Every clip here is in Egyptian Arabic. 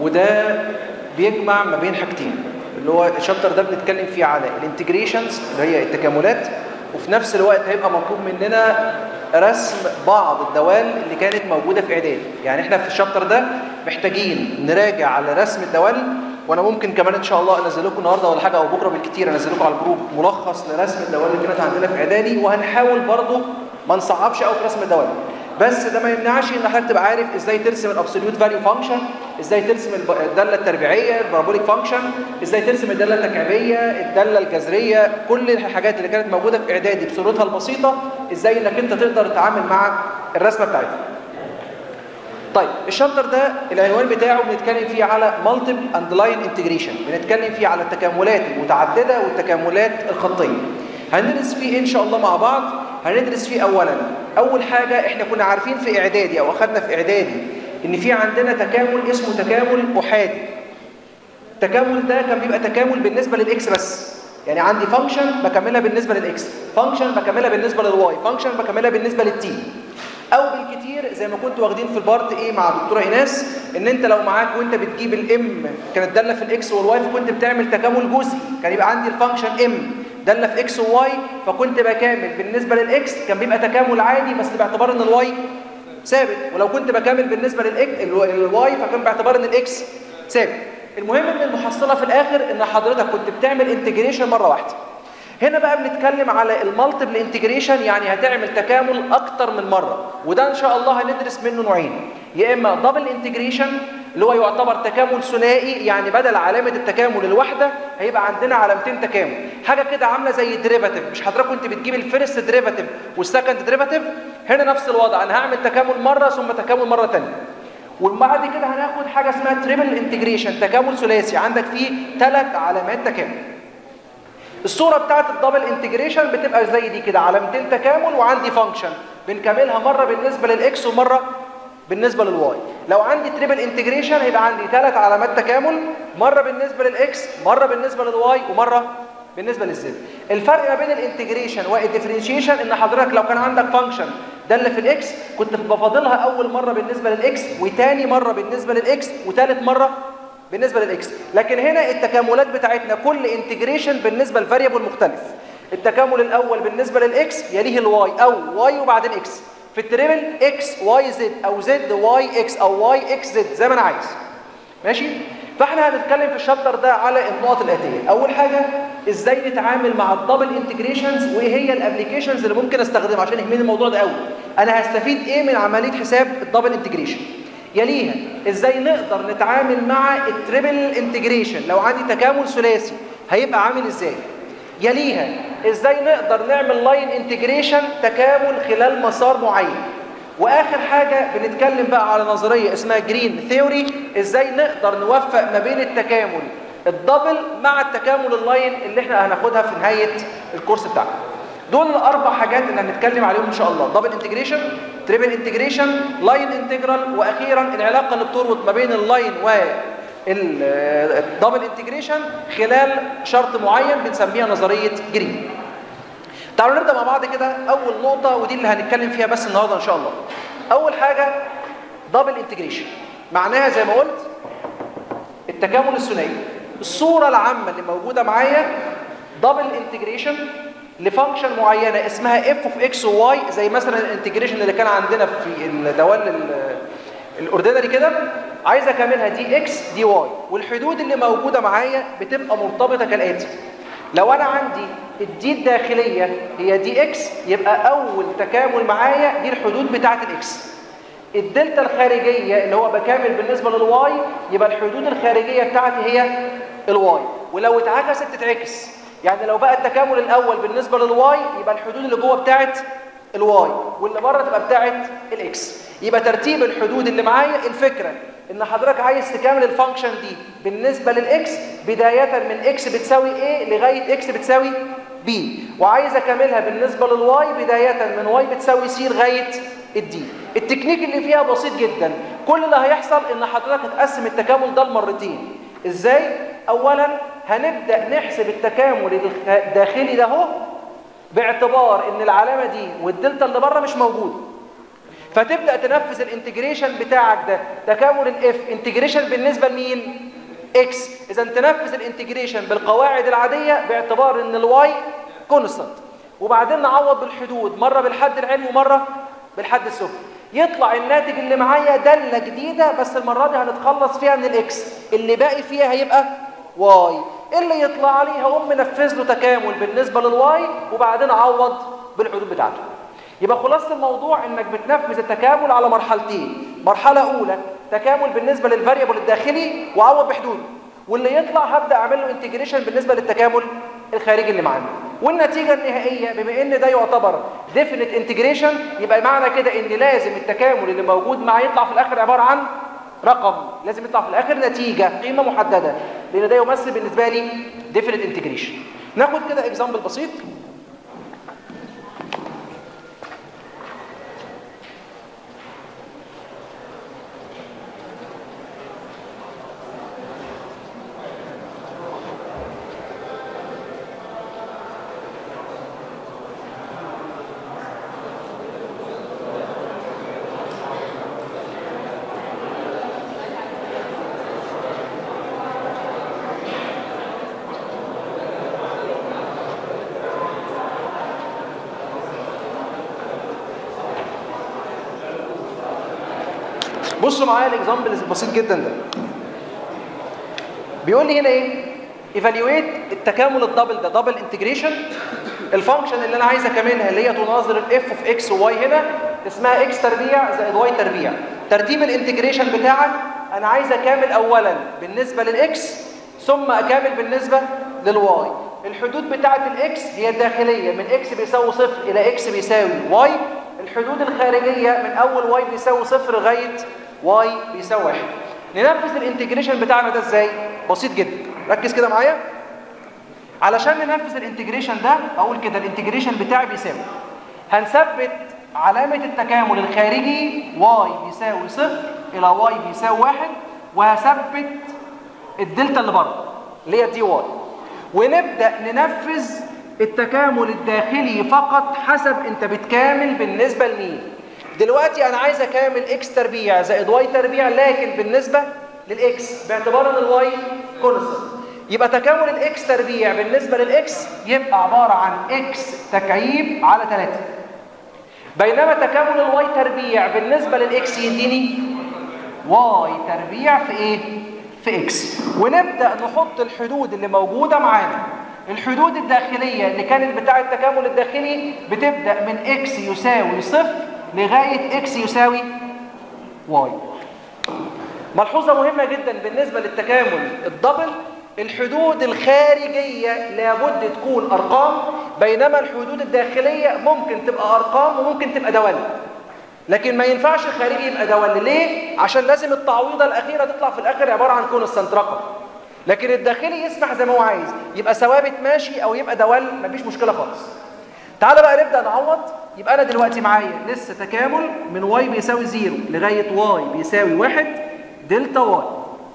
وده بيجمع ما بين حاجتين اللي هو الشابتر ده بنتكلم فيه على الانتجريشنز اللي هي التكاملات وفي نفس الوقت هيبقى مطلوب مننا رسم بعض الدوال اللي كانت موجوده في اعدادي يعني احنا في الشابتر ده محتاجين نراجع على رسم الدوال وانا ممكن كمان ان شاء الله انزل لكم النهارده ولا حاجه او بكره بالكتير انزل لكم على الجروب ملخص لرسم الدوال اللي كانت عندنا في اعدادي وهنحاول برضو ما نصعبش قوي في رسم الدوال بس ده ما يمنعش ان حضرتك تبقى عارف ازاي ترسم الابسوليوت فاليو فانكشن ازاي ترسم الداله التربيعيه البارابوليك فانكشن ازاي ترسم الداله التكعيبيه الداله الجذريه كل الحاجات اللي كانت موجوده في اعدادي بصورتها البسيطه ازاي انك انت تقدر تتعامل مع الرسمه بتاعتها طيب الشابتر ده العنوان بتاعه بنتكلم فيه على مالتيبل اند لاين انتجريشن بنتكلم فيه على التكاملات المتعدده والتكاملات الخطيه هندرس فيه ان شاء الله مع بعض هندرس فيه اولا اول حاجه احنا كنا عارفين في اعدادي او اخذنا في اعدادي ان في عندنا تكامل اسمه تكامل احادي التكامل ده كان بيبقى تكامل بالنسبه للاكس بس يعني عندي فانكشن بكملها بالنسبه للاكس فانكشن بكملها بالنسبه للواي فانكشن بكملها بالنسبه للتي او بالكتير زي ما كنتوا واخدين في البارت ايه مع دكتوره ايناس ان انت لو معاك وانت بتجيب الام كانت داله في الاكس والواي فكنت بتعمل تكامل جزئي كان يبقى عندي الفانكشن ام داله في اكس وواي فكنت بكامل بالنسبه للاكس كان بيبقى تكامل عادي بس باعتبار ان الواي ثابت ولو كنت بكامل بالنسبه للواي فكان باعتبار ان الاكس ثابت المهم ان المحصله في الاخر ان حضرتك كنت بتعمل انتجريشن مره واحده هنا بقى بنتكلم على المالتيبل انتجريشن يعني هتعمل تكامل اكتر من مره وده ان شاء الله هندرس منه نوعين يا اما دبل انتجريشن اللي هو يعتبر تكامل ثنائي يعني بدل علامه التكامل الواحده هيبقى عندنا علامتين تكامل حاجه كده عامله زي دريفاتيف مش حضرتك كنت بتجيب الفيرست دريفاتيف والسكند دريفاتيف هنا نفس الوضع انا هعمل تكامل مره ثم تكامل مره ثانيه وبعد كده هناخد حاجه اسمها تريبل انتجريشن تكامل ثلاثي عندك فيه ثلاث علامات تكامل الصوره بتاعت الدبل انتجريشن بتبقى زي دي كده علامتين تكامل وعندي فانكشن بنكملها مره بالنسبه للاكس ومره بالنسبه للواي لو عندي تريبل انتجريشن هيبقى عندي ثلاث علامات تكامل مره بالنسبه للاكس مره بالنسبه للواي ومره بالنسبه للزد الفرق ما بين الانتجريشن والديفرنشيشن ان حضرتك لو كان عندك فانكشن داله في الاكس كنت بفاضلها اول مره بالنسبه للاكس وتاني مره بالنسبه للاكس وثالث مره بالنسبه للاكس لكن هنا التكاملات بتاعتنا كل انتجريشن بالنسبه لفاريبل مختلف التكامل الاول بالنسبه للاكس يليه الواي او واي وبعدين اكس في التريبل اكس واي زد او زد واي اكس او واي اكس زد زي ما انا عايز ماشي فاحنا هنتكلم في الشابتر ده على النقط الاتيه اول حاجه ازاي نتعامل مع الدبل انتجريشنز وايه هي الابلكيشنز اللي ممكن استخدمها عشان يهمني الموضوع ده قوي انا هستفيد ايه من عمليه حساب الدبل انتجريشن يليها ازاي نقدر نتعامل مع التريبل انتجريشن لو عندي تكامل ثلاثي هيبقى عامل ازاي يليها ازاي نقدر نعمل لاين انتجريشن تكامل خلال مسار معين واخر حاجه بنتكلم بقى على نظريه اسمها جرين ثيوري ازاي نقدر نوفق ما بين التكامل الدبل مع التكامل اللاين اللي احنا هناخدها في نهايه الكورس بتاعنا دول الاربع حاجات اللي هنتكلم عليهم ان شاء الله دبل انتجريشن تريبل انتجريشن لاين انتجرال واخيرا العلاقه اللي بتربط ما بين اللاين و الدبل انتجريشن خلال شرط معين بنسميها نظريه جرين تعالوا نبدا مع بعض كده اول نقطه ودي اللي هنتكلم فيها بس النهارده ان شاء الله اول حاجه دبل انتجريشن معناها زي ما قلت التكامل الثنائي الصوره العامه اللي موجوده معايا دبل انتجريشن لفانكشن معينه اسمها اف اوف اكس وواي زي مثلا الانتجريشن اللي كان عندنا في الدوال الاوردينري كده عايز اكملها دي اكس دي واي والحدود اللي موجوده معايا بتبقى مرتبطه كالاتي لو انا عندي الدي الداخليه هي دي اكس يبقى اول تكامل معايا دي الحدود بتاعه الاكس الدلتا الخارجيه اللي هو بكامل بالنسبه للواي يبقى الحدود الخارجيه بتاعتي هي الواي ولو اتعكست تتعكس يعني لو بقى التكامل الاول بالنسبه للواي يبقى الحدود اللي جوه بتاعت الواي واللي بره تبقى بتاعت الاكس يبقى ترتيب الحدود اللي معايا الفكره ان حضرتك عايز تكامل الفانكشن دي بالنسبه للاكس بدايه من اكس بتساوي a لغايه اكس بتساوي b وعايز اكملها بالنسبه للواي بدايه من واي بتساوي c لغايه الدي التكنيك اللي فيها بسيط جدا كل اللي هيحصل ان حضرتك هتقسم التكامل ده لمرتين ازاي اولا هنبدا نحسب التكامل الداخلي ده اهو باعتبار ان العلامه دي والدلتا اللي بره مش موجوده فتبدا تنفذ الانتجريشن بتاعك ده تكامل الاف انتجريشن بالنسبه لمين اكس اذا تنفذ الانتجريشن بالقواعد العاديه باعتبار ان الواي كونستانت وبعدين نعوض بالحدود مره بالحد العلوي ومره بالحد السفلي يطلع الناتج اللي معايا داله جديده بس المره دي هنتخلص فيها من الاكس اللي باقي فيها هيبقى واي اللي يطلع لي هقوم منفذ له تكامل بالنسبه للواي وبعدين اعوض بالحدود بتاعته يبقى خلاصه الموضوع انك بتنفذ التكامل على مرحلتين مرحله اولى تكامل بالنسبه للفاريبل الداخلي واعوض بحدوده واللي يطلع هبدا اعمل له انتجريشن بالنسبه للتكامل الخارجي اللي معانا والنتيجه النهائيه بما ان ده يعتبر ديفينيت انتجريشن يبقى معنى كده ان لازم التكامل اللي موجود معاه يطلع في الاخر عباره عن رقم لازم يطلع في الاخر نتيجه قيمه محدده لان ده يمثل بالنسبه لي ديفينيت انتجريشن ناخد كده اكزامبل بسيط بصوا معايا الاكزامبل البسيط جدا ده بيقول لي هنا ايه ايفالويت التكامل الدبل ده دبل انتجريشن الفانكشن اللي انا عايز اكملها اللي هي تناظر الاف اوف اكس وواي هنا اسمها اكس تربيع زائد واي تربيع ترتيب الانتجريشن بتاعك انا عايز اكامل اولا بالنسبه للاكس ثم اكامل بالنسبه للواي الحدود بتاعه الاكس هي الداخليه من اكس بيساوي صفر الى اكس بيساوي واي الحدود الخارجيه من اول واي بيساوي صفر لغايه واي بيساوي واحد ننفذ الانتجريشن بتاعنا ده ازاي بسيط جدا ركز كده معايا علشان ننفذ الانتجريشن ده اقول كده الانتجريشن بتاعي بيساوي هنثبت علامة التكامل الخارجي واي بيساوي صفر الى واي بيساوي واحد وهثبت الدلتا اللي بره اللي هي دي واي ونبدأ ننفذ التكامل الداخلي فقط حسب انت بتكامل بالنسبة لمين دلوقتي انا عايز اكامل اكس تربيع زائد واي تربيع لكن بالنسبة للاكس باعتبار ان الواي كونستنت يبقى تكامل الاكس تربيع بالنسبة للاكس يبقى عبارة عن اكس تكعيب على 3 بينما تكامل الواي تربيع بالنسبة للاكس يديني واي تربيع في ايه؟ في اكس ونبدأ نحط الحدود اللي موجودة معانا الحدود الداخلية اللي كانت بتاع التكامل الداخلي بتبدأ من اكس يساوي صفر لغاية اكس يساوي واي ملحوظة مهمة جدا بالنسبة للتكامل الدبل الحدود الخارجية لابد تكون أرقام بينما الحدود الداخلية ممكن تبقى أرقام وممكن تبقى دوال لكن ما ينفعش الخارجي يبقى دوال ليه؟ عشان لازم التعويضة الأخيرة تطلع في الآخر عبارة عن كونستانت رقم لكن الداخلي يسمح زي ما هو عايز يبقى ثوابت ماشي أو يبقى دوال مفيش مشكلة خالص تعال بقى نبدأ نعوض يبقى أنا دلوقتي معايا لسه تكامل من واي بيساوي زيرو لغاية واي بيساوي واحد دلتا واي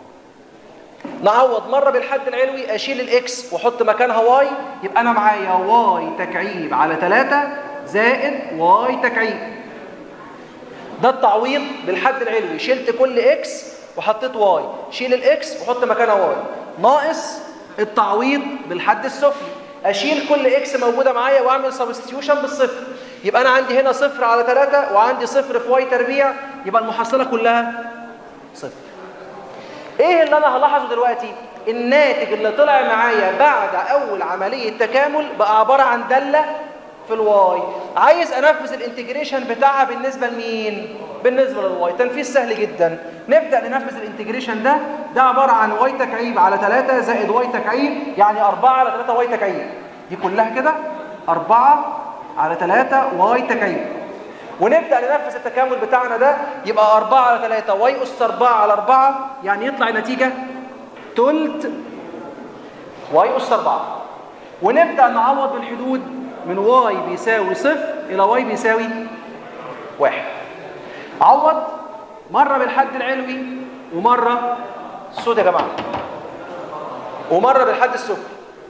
نعوض مرة بالحد العلوي أشيل الإكس وأحط مكانها واي يبقى أنا معايا واي تكعيب على 3 زائد واي تكعيب ده التعويض بالحد العلوي شلت كل إكس وحطيت واي شيل الإكس وحط مكانها واي ناقص التعويض بالحد السفلي أشيل كل إكس موجودة معايا وأعمل سبستيوشن بالصفر يبقى أنا عندي هنا صفر على 3 وعندي صفر في واي تربيع يبقى المحصلة كلها صفر ايه اللي انا هلاحظه دلوقتي الناتج اللي طلع معايا بعد اول عملية تكامل بقى عبارة عن دالة في الواي عايز انفذ الانتجريشن بتاعها بالنسبة لمين بالنسبة للواي تنفيذ سهل جدا نبدأ ننفذ الانتجريشن ده ده عبارة عن واي تكعيب على 3 زائد واي تكعيب يعني 4 على 3 واي تكعيب دي كلها كده 4 على 3 واي تكعيب ونبدأ ننفذ التكامل بتاعنا ده يبقى 4 على 3 واي أس 4 على 4 يعني يطلع نتيجة تلت واي أس 4 ونبدأ نعوض بالحدود من واي بيساوي صفر إلى واي بيساوي واحد عوض مرة بالحد العلوي ومرة الصوت يا جماعة ومرة بالحد السفلي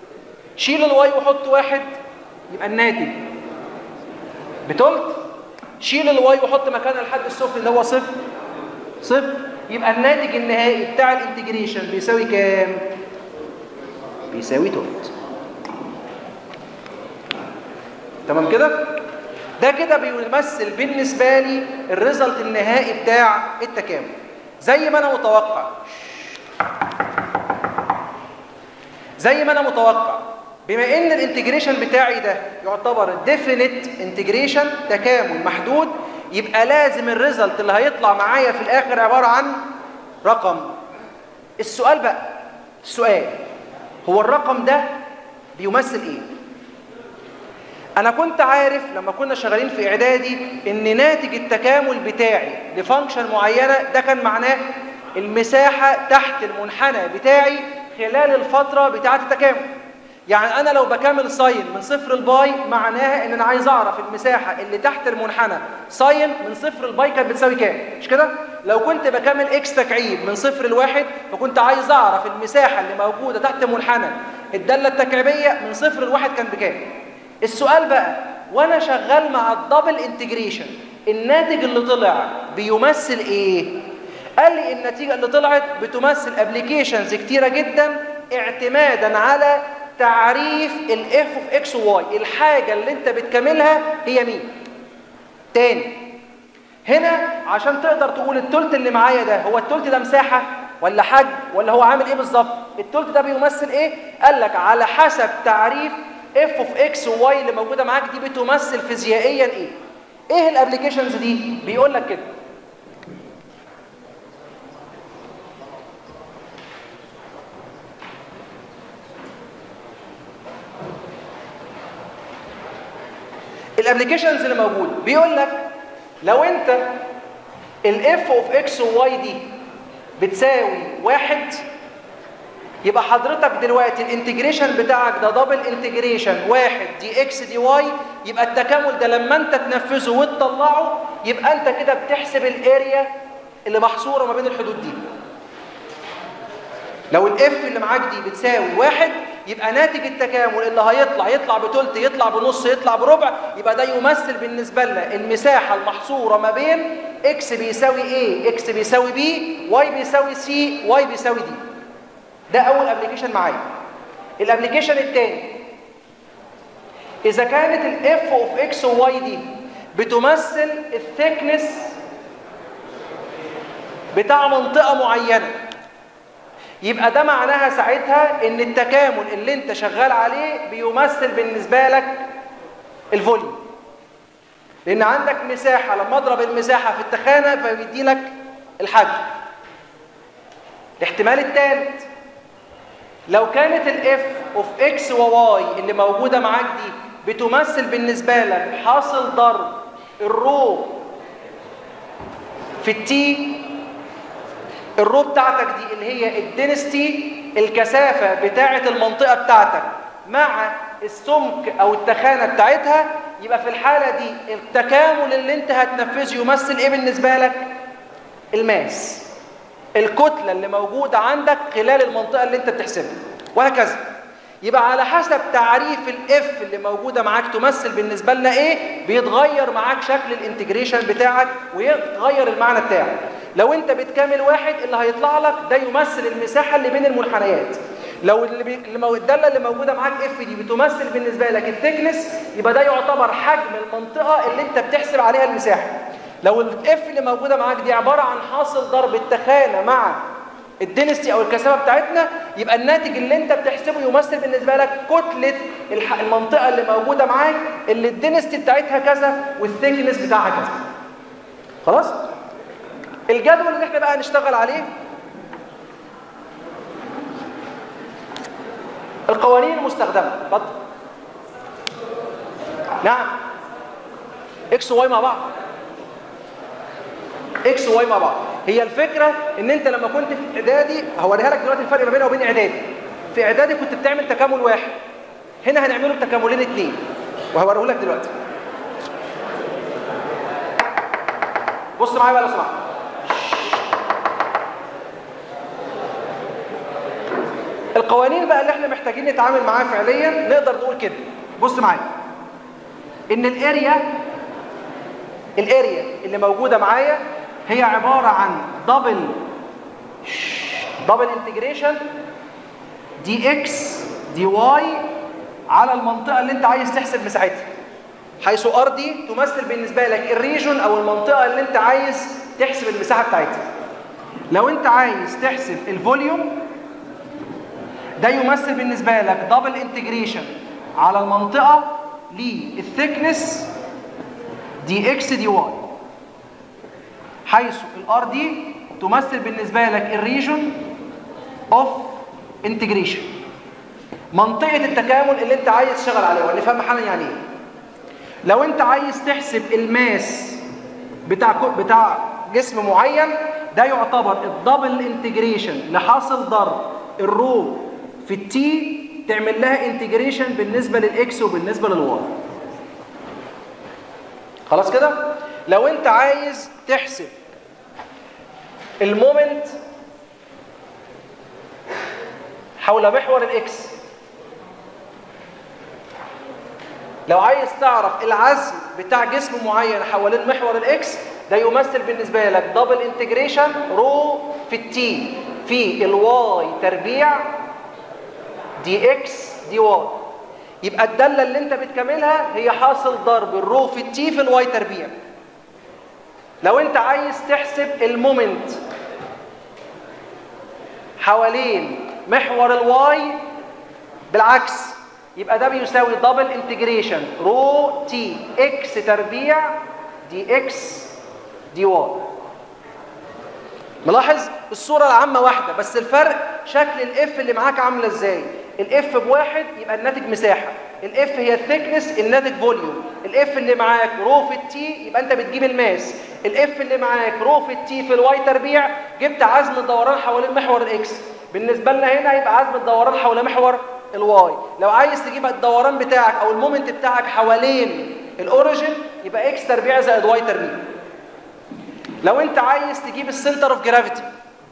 شيل الواي وحط واحد يبقى الناتج بتلت شيل الواي وحط مكانها الحد السفلي اللي هو صفر صفر يبقى الناتج النهائي بتاع الانتجريشن بيساوي كام بيساوي توت تمام كده ده كده بيمثل بالنسبه لي الريزلت النهائي بتاع التكامل زي ما انا متوقع زي ما انا متوقع بما ان الانتجريشن بتاعي ده يعتبر ديفينيت انتجريشن تكامل محدود يبقى لازم الريزلت اللي هيطلع معايا في الاخر عباره عن رقم السؤال بقى السؤال هو الرقم ده بيمثل ايه انا كنت عارف لما كنا شغالين في اعدادي ان ناتج التكامل بتاعي لفانكشن معينه ده كان معناه المساحه تحت المنحنى بتاعي خلال الفتره بتاعه التكامل يعني انا لو بكامل ساين من صفر لباي معناها ان انا عايز اعرف المساحه اللي تحت المنحنى ساين من صفر لباي كانت بتساوي كام مش كده لو كنت بكامل اكس تكعيب من صفر لواحد فكنت عايز اعرف المساحه اللي موجوده تحت منحنى الداله التكعيبيه من صفر لواحد كان بكام السؤال بقى وانا شغال مع الدبل انتجريشن الناتج اللي طلع بيمثل ايه قال لي النتيجه اللي طلعت بتمثل ابلكيشنز كتيره جدا اعتمادا على تعريف الاف اوف اكس وواي الحاجه اللي انت بتكملها هي مين تاني هنا عشان تقدر تقول التلت اللي معايا ده هو التلت ده مساحه ولا حجم ولا هو عامل ايه بالظبط التلت ده بيمثل ايه قال لك على حسب تعريف اف اوف اكس وواي اللي موجوده معاك دي بتمثل فيزيائيا ايه ايه الابلكيشنز دي بيقول لك كده الابلكيشنز اللي موجوده بيقول لك لو انت الاف اوف اكس وواي دي بتساوي واحد يبقى حضرتك دلوقتي الانتجريشن بتاعك ده دبل انتجريشن واحد دي اكس دي واي يبقى التكامل ده لما انت تنفذه وتطلعه يبقى انت كده بتحسب الاريا اللي محصوره ما بين الحدود دي لو الاف اللي معاك دي بتساوي واحد يبقى ناتج التكامل اللي هيطلع يطلع بتلت يطلع بنص يطلع بربع يبقى ده يمثل بالنسبه لنا المساحه المحصوره ما بين اكس بيساوي ايه اكس بيساوي بي واي بيساوي سي واي بيساوي دي ده اول ابلكيشن معايا الابلكيشن الثاني اذا كانت الاف اوف اكس وواي دي بتمثل الثيكنس بتاع منطقه معينه يبقى ده معناها ساعتها ان التكامل اللي انت شغال عليه بيمثل بالنسبه لك الفوليوم لان عندك مساحه لما اضرب المساحه في التخانه فبيدي لك الحجم الاحتمال الثالث لو كانت الاف اوف اكس وواي اللي موجوده معاك دي بتمثل بالنسبه لك حاصل ضرب الرو في التي الرو بتاعتك دي اللي هي الدنستي الكثافه بتاعه المنطقه بتاعتك مع السمك او التخانه بتاعتها يبقى في الحاله دي التكامل اللي انت هتنفذه يمثل ايه بالنسبه لك الماس الكتله اللي موجوده عندك خلال المنطقه اللي انت بتحسبها وهكذا يبقى على حسب تعريف الاف اللي موجوده معاك تمثل بالنسبه لنا ايه بيتغير معاك شكل الانتجريشن بتاعك ويتغير المعنى بتاعك لو انت بتكامل واحد اللي هيطلع لك ده يمثل المساحه اللي بين المنحنيات لو اللي بي... الداله اللي موجوده معاك اف دي بتمثل بالنسبه لك الثيكنس يبقى ده يعتبر حجم المنطقه اللي انت بتحسب عليها المساحه لو الاف اللي موجوده معاك دي عباره عن حاصل ضرب التخانه مع الدنستي او الكثافه بتاعتنا يبقى الناتج اللي انت بتحسبه يمثل بالنسبه لك كتله المنطقه اللي موجوده معاك اللي الدنستي بتاعتها كذا والثيكنس بتاعها كذا خلاص الجدول اللي احنا بقى هنشتغل عليه القوانين المستخدمه اتفضل نعم اكس وواي مع بعض اكس وواي مع بعض هي الفكره ان انت لما كنت في اعدادي هوريها لك دلوقتي الفرق ما بينها وبين اعدادي في اعدادي كنت بتعمل تكامل واحد هنا هنعمله بتكاملين اثنين وهوريه لك دلوقتي بص معايا بقى لو سمحت القوانين بقى اللي احنا محتاجين نتعامل معاها فعليا نقدر نقول كده بص معايا ان الاريا الاريا اللي موجوده معايا هي عباره عن دبل دبل انتجريشن دي اكس دي واي على المنطقه اللي انت عايز تحسب مساحتها حيث ار دي تمثل بالنسبه لك الريجون او المنطقه اللي انت عايز تحسب المساحه بتاعتها لو انت عايز تحسب الفوليوم ده يمثل بالنسبه لك دبل انتجريشن على المنطقه للثيكنس دي اكس دي واي حيث الار دي تمثل بالنسبه لك الريجون اوف انتجريشن منطقه التكامل اللي انت عايز تشتغل عليها واللي فاهم حالا يعني ايه لو انت عايز تحسب الماس بتاع بتاع جسم معين ده يعتبر الدبل انتجريشن لحاصل ضرب الرو في التي تعمل لها انتجريشن بالنسبه للاكس وبالنسبه للواي خلاص كده لو انت عايز تحسب المومنت حول محور الاكس لو عايز تعرف العزم بتاع جسم معين حوالين محور الاكس ده يمثل بالنسبه لك دبل انتجريشن رو في التي في الواي تربيع دي اكس دي واي يبقى الداله اللي انت بتكملها هي حاصل ضرب الرو في التي في الواي تربيع لو انت عايز تحسب المومنت حوالين محور الواي بالعكس يبقى ده بيساوي دبل انتجريشن رو تي اكس تربيع دي اكس دي واي ملاحظ الصورة العامة واحدة بس الفرق شكل الاف اللي معاك عاملة ازاي الاف بواحد يبقى الناتج مساحة الاف هي الثيكنس الناتج فوليوم الاف اللي معاك رو في التي يبقى انت بتجيب الماس الاف اللي معاك رو في التي في الواي تربيع جبت عزم الدوران حوالين محور الاكس بالنسبة لنا هنا يبقى عزم الدوران حول محور الواي لو عايز تجيب الدوران بتاعك او المومنت بتاعك حوالين الاوريجن يبقى اكس تربيع زائد واي تربيع لو انت عايز تجيب السنتر اوف جرافيتي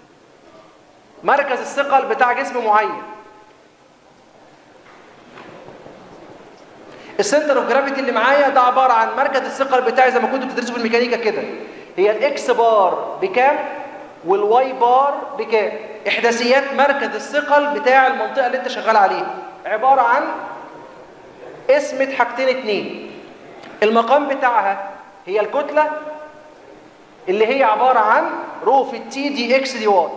مركز الثقل بتاع جسم معين السنتر اوف جرافيتي اللي معايا ده عباره عن مركز الثقل بتاعي زي ما كنتوا بتدرسوا في الميكانيكا كده هي الاكس بار بكام والواي بار بكام احداثيات مركز الثقل بتاع المنطقه اللي انت شغال عليها عباره عن اسمة حاجتين اتنين المقام بتاعها هي الكتله اللي هي عباره عن رو في التي دي اكس دي واي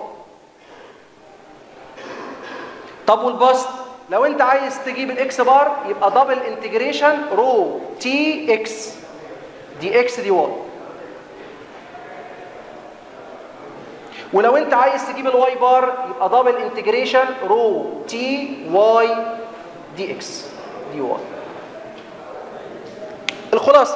طب والبسط لو انت عايز تجيب الاكس بار يبقى دبل انتجريشن رو تي اكس دي اكس دي واي ولو انت عايز تجيب الواي بار يبقى دبل انتجريشن رو تي واي دي اكس دي واي الخلاصه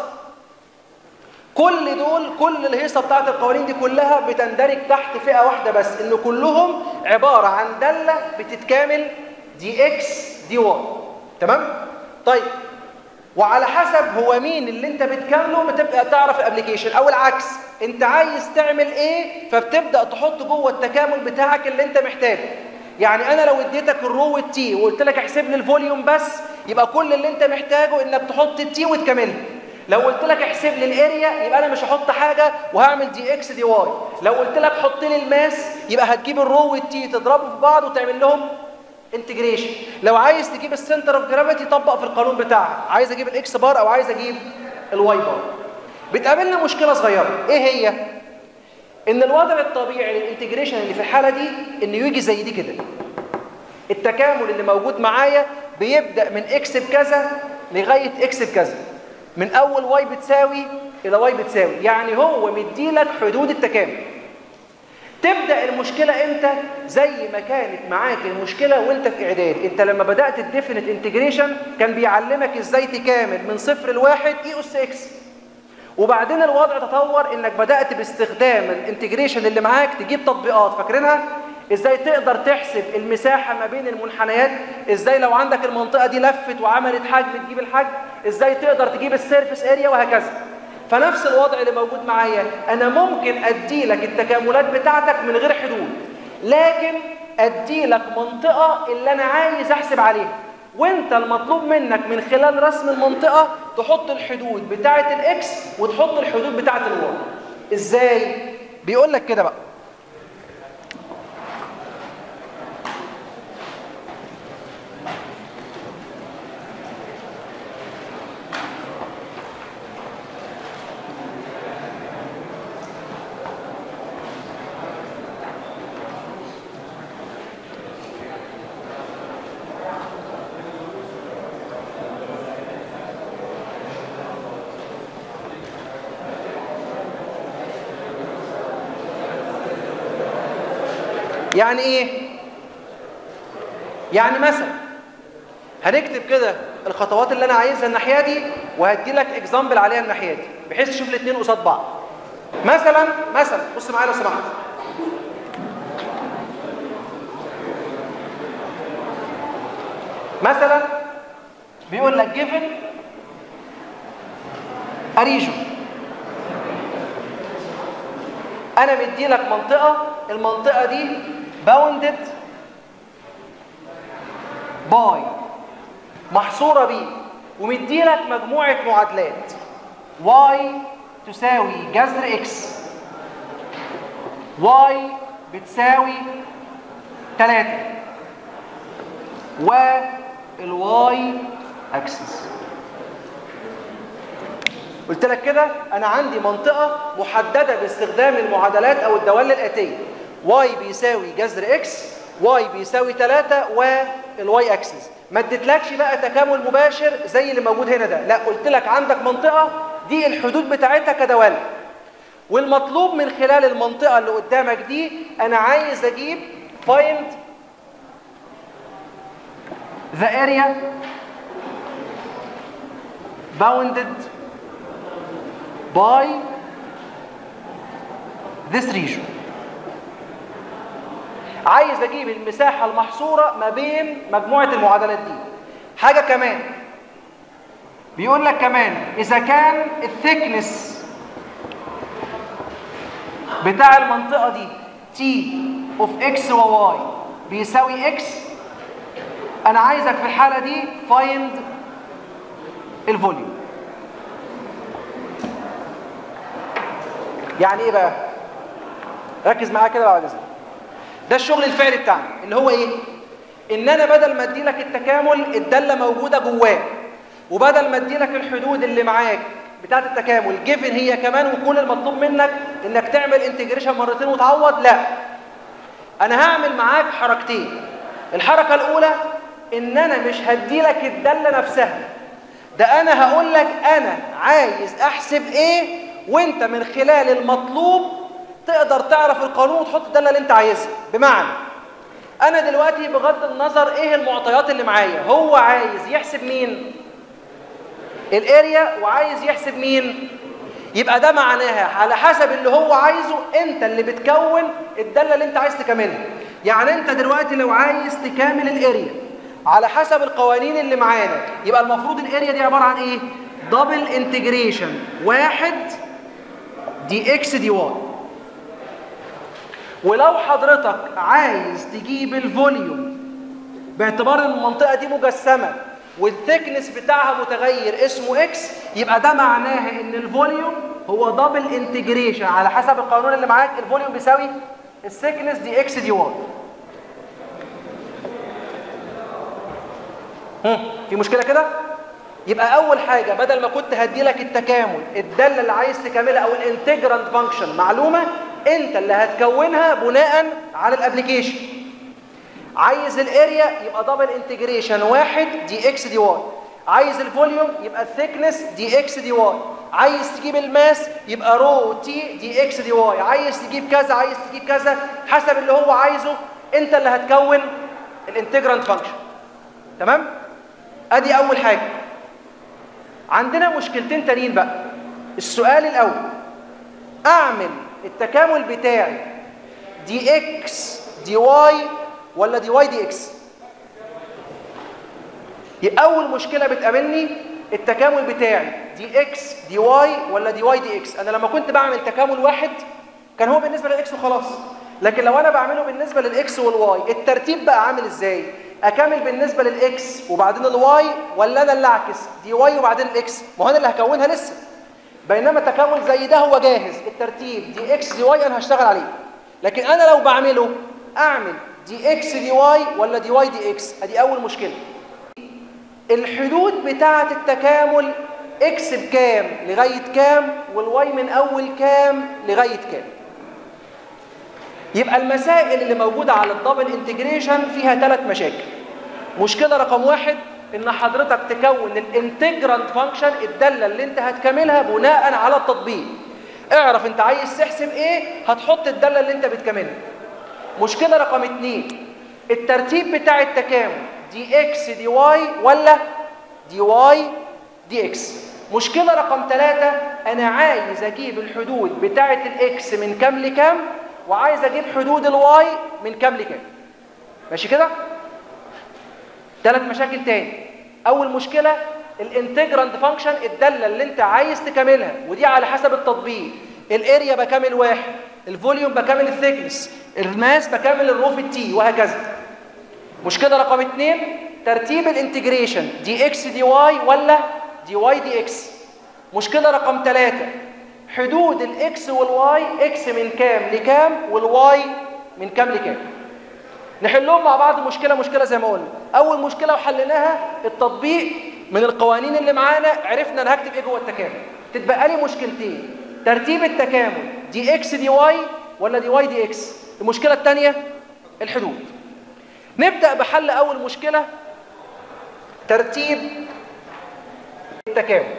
كل دول كل الهيصه بتاعت القوانين دي كلها بتندرج تحت فئه واحده بس ان كلهم عباره عن داله بتتكامل دي اكس دي واي تمام طيب وعلى حسب هو مين اللي انت بتكامله بتبقى تعرف الابلكيشن او العكس انت عايز تعمل ايه فبتبدا تحط جوه التكامل بتاعك اللي انت محتاجه يعني انا لو اديتك الرو والتي وقلت لك احسب لي الفوليوم بس يبقى كل اللي انت محتاجه انك تحط التي وتكملها لو قلت لك احسب لي الاريا يبقى انا مش هحط حاجه وهعمل دي اكس دي واي لو قلت لك حط لي الماس يبقى هتجيب الرو والتي تضربه في بعض وتعمل لهم انتجريشن لو عايز تجيب السنتر اوف جرافيتي طبق في القانون بتاعها عايز اجيب الاكس بار او عايز اجيب الواي بار بتقابلنا مشكله صغيره ايه هي ان الوضع الطبيعي للانتجريشن اللي في الحاله دي انه يجي زي دي كده التكامل اللي موجود معايا بيبدا من اكس بكذا لغايه اكس بكذا من اول واي بتساوي الى واي بتساوي يعني هو مديلك حدود التكامل تبدا المشكله امتى زي ما كانت معاك المشكله وانت في اعداد انت لما بدات الديفينيت انتجريشن كان بيعلمك ازاي تكامل من صفر لواحد اي اس اكس وبعدين الوضع تطور انك بدات باستخدام الانتجريشن اللي معاك تجيب تطبيقات فاكرينها ازاي تقدر تحسب المساحه ما بين المنحنيات ازاي لو عندك المنطقه دي لفت وعملت حجم تجيب الحجم ازاي تقدر تجيب السيرفيس اريا وهكذا فنفس الوضع اللي موجود معايا انا ممكن ادي لك التكاملات بتاعتك من غير حدود لكن ادي لك منطقه اللي انا عايز احسب عليها وانت المطلوب منك من خلال رسم المنطقة تحط الحدود بتاعة الاكس وتحط الحدود بتاعة الواي ازاي؟ بيقول لك كده بقى يعني ايه يعني مثلا هنكتب كده الخطوات اللي انا عايزها الناحيه دي وهدي لك اكزامبل عليها الناحيه دي بحيث تشوف الاثنين قصاد بعض مثلا مثلا بص معايا لو سمحت مثلا بيقول لك given a region انا مدي لك منطقه المنطقه دي bounded by محصوره بيه ومدي لك مجموعه معادلات y تساوي جذر x y بتساوي 3 والواي اكسس قلت لك كده انا عندي منطقه محدده باستخدام المعادلات او الدوال الاتيه y بيساوي جذر x y بيساوي 3 والواي اكسس ما اديتلكش بقى تكامل مباشر زي اللي موجود هنا ده لا قلت لك عندك منطقه دي الحدود بتاعتها كدوال والمطلوب من خلال المنطقه اللي قدامك دي انا عايز اجيب find the area bounded by this region عايز اجيب المساحة المحصورة ما بين مجموعة المعادلات دي حاجة كمان بيقول لك كمان اذا كان الثيكنس بتاع المنطقة دي t of x و y بيساوي x انا عايزك في الحالة دي find الفوليوم يعني ايه بقى ركز معايا كده بعد اذنك ده الشغل الفعلي بتاعنا اللي هو ايه ان انا بدل ما ادي لك التكامل الداله موجوده جواه وبدل ما ادي لك الحدود اللي معاك بتاعه التكامل جيفن هي كمان وكل المطلوب منك انك تعمل انتجريشن مرتين وتعوض لا انا هعمل معاك حركتين الحركه الاولى ان انا مش هدي لك الداله نفسها ده انا هقول لك انا عايز احسب ايه وانت من خلال المطلوب تقدر تعرف القانون وتحط الداله اللي انت عايزها بمعنى انا دلوقتي بغض النظر ايه المعطيات اللي معايا هو عايز يحسب مين الاريا وعايز يحسب مين يبقى ده معناها على حسب اللي هو عايزه انت اللي بتكون الداله اللي انت عايز تكملها يعني انت دلوقتي لو عايز تكامل الاريا على حسب القوانين اللي معانا يبقى المفروض الاريا دي عباره عن ايه دبل انتجريشن واحد دي اكس دي واي ولو حضرتك عايز تجيب الفوليوم باعتبار ان المنطقه دي مجسمه والثيكنس بتاعها متغير اسمه اكس يبقى ده معناها ان الفوليوم هو دبل انتجريشن على حسب القانون اللي معاك الفوليوم بيساوي الثيكنس دي اكس دي واي في مشكله كده يبقى اول حاجه بدل ما كنت هدي لك التكامل الداله اللي عايز تكملها او الانتجرانت فانكشن معلومه انت اللي هتكونها بناء على الابلكيشن عايز الاريا يبقى دبل انتجريشن واحد دي اكس دي واي عايز الفوليوم يبقى الثيكنس دي اكس دي واي عايز تجيب الماس يبقى رو تي دي اكس دي واي عايز تجيب كذا عايز تجيب كذا حسب اللي هو عايزه انت اللي هتكون الانتجرانت فانكشن تمام ادي اول حاجه عندنا مشكلتين تانيين بقى السؤال الاول اعمل التكامل بتاعي دي اكس دي واي ولا دي واي دي اكس اول مشكله بتقابلني التكامل بتاعي دي اكس دي واي ولا دي واي دي اكس انا لما كنت بعمل تكامل واحد كان هو بالنسبه للاكس وخلاص لكن لو انا بعمله بالنسبه للاكس والواي الترتيب بقى عامل ازاي اكمل بالنسبه للاكس وبعدين الواي ولا انا اللي اعكس دي واي وبعدين الاكس ما هو انا اللي هكونها لسه بينما تكامل زي ده هو جاهز الترتيب دي اكس دي واي انا هشتغل عليه لكن انا لو بعمله اعمل دي اكس دي واي ولا دي واي دي اكس ادي اول مشكله الحدود بتاعه التكامل اكس بكام لغايه كام والواي من اول كام لغايه كام يبقى المسائل اللي موجوده على الدبل انتجريشن فيها ثلاث مشاكل مشكله رقم واحد ان حضرتك تكون الانتجرانت فانكشن الداله اللي انت هتكملها بناء على التطبيق اعرف انت عايز تحسب ايه هتحط الداله اللي انت بتكملها مشكله رقم اتنين الترتيب بتاع التكامل دي اكس دي واي ولا دي واي دي اكس مشكله رقم ثلاثة انا عايز اجيب الحدود بتاعه الاكس من كام لكام وعايز اجيب حدود الواي من كام لكام ماشي كده ثلاث مشاكل تاني اول مشكله الانتجراند فانكشن الداله اللي انت عايز تكملها ودي على حسب التطبيق الاريا بكامل واحد الفوليوم بكامل الثيكنس الماس بكامل الروف التي وهكذا مشكله رقم اثنين ترتيب الانتجريشن دي اكس دي واي ولا دي واي دي اكس مشكله رقم ثلاثة حدود الاكس والواي اكس من كام لكام والواي من كام لكام نحلهم مع بعض مشكلة مشكلة زي ما قلنا أول مشكلة وحليناها التطبيق من القوانين اللي معانا عرفنا أنا هكتب إيه جوه التكامل تتبقى لي مشكلتين ترتيب التكامل دي إكس دي واي ولا دي واي دي إكس المشكلة الثانية الحدود نبدأ بحل أول مشكلة ترتيب التكامل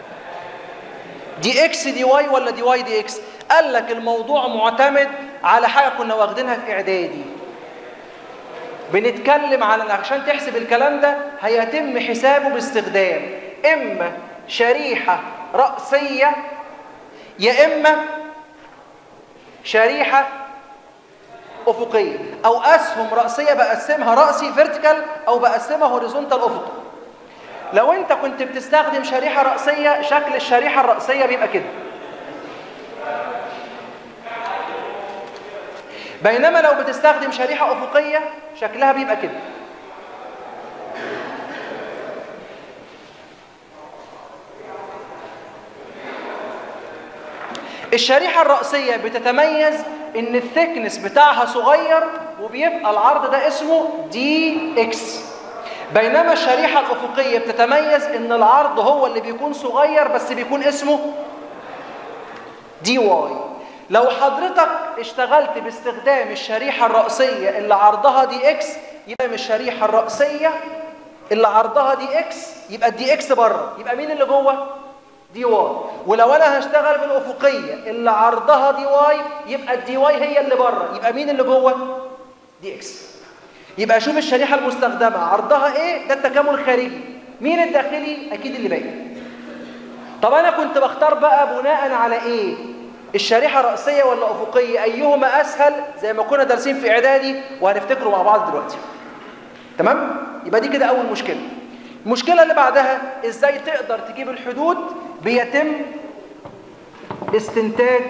دي إكس دي واي ولا دي واي دي إكس قال لك الموضوع معتمد على حاجة كنا واخدينها في إعدادي بنتكلم على عشان تحسب الكلام ده هيتم حسابه باستخدام إما شريحة رأسية يا إما شريحة أفقية أو أسهم رأسية بقسمها رأسي فيرتيكال أو بقسمها هوريزونتال أفقي لو أنت كنت بتستخدم شريحة رأسية شكل الشريحة الرأسية بيبقى كده بينما لو بتستخدم شريحة أفقية شكلها بيبقى كده الشريحة الرأسية بتتميز ان الثيكنس بتاعها صغير وبيبقى العرض ده اسمه دي اكس بينما الشريحة الأفقية بتتميز ان العرض هو اللي بيكون صغير بس بيكون اسمه دي واي لو حضرتك اشتغلت باستخدام الشريحة الرأسية اللي عرضها دي اكس يبقى من الشريحة الرأسية اللي عرضها دي اكس يبقى الدي اكس بره يبقى مين اللي جوه دي واي ولو انا هشتغل بالافقيه اللي عرضها دي واي يبقى الدي واي هي اللي بره يبقى مين اللي جوه دي اكس يبقى شوف الشريحه المستخدمه عرضها ايه ده التكامل الخارجي مين الداخلي اكيد اللي باقي طب انا كنت بختار بقى بناء على ايه الشريحه راسيه ولا افقيه ايهما اسهل زي ما كنا دارسين في اعدادي وهنفتكره مع بعض دلوقتي تمام يبقى دي كده اول مشكله المشكله اللي بعدها ازاي تقدر تجيب الحدود بيتم استنتاج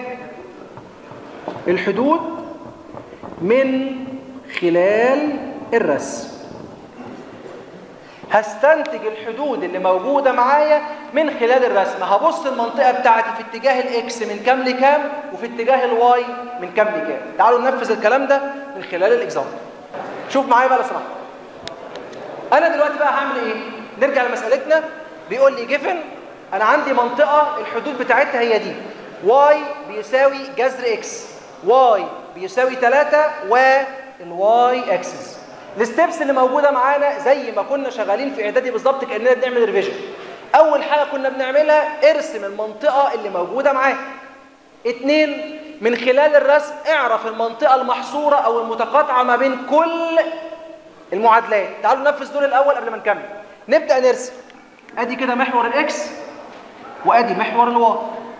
الحدود من خلال الرسم هستنتج الحدود اللي موجودة معايا من خلال الرسم هبص المنطقة بتاعتي في اتجاه الاكس من كام لكام وفي اتجاه الواي من كام لكام تعالوا ننفذ الكلام ده من خلال الاكزامبل شوف معايا بقى لو سمحت انا دلوقتي بقى هعمل ايه نرجع لمسألتنا بيقول لي جيفن انا عندي منطقة الحدود بتاعتها هي دي واي بيساوي جذر اكس واي بيساوي 3 والواي اكسس الستبس اللي موجودة معانا زي ما كنا شغالين في اعدادي بالظبط كأننا بنعمل ريفيجن اول حاجة كنا بنعملها ارسم المنطقة اللي موجودة معاك اتنين من خلال الرسم اعرف المنطقة المحصورة او المتقاطعة ما بين كل المعادلات تعالوا ننفذ دول الاول قبل ما نكمل نبدأ نرسم ادي كده محور الاكس وادي محور الواي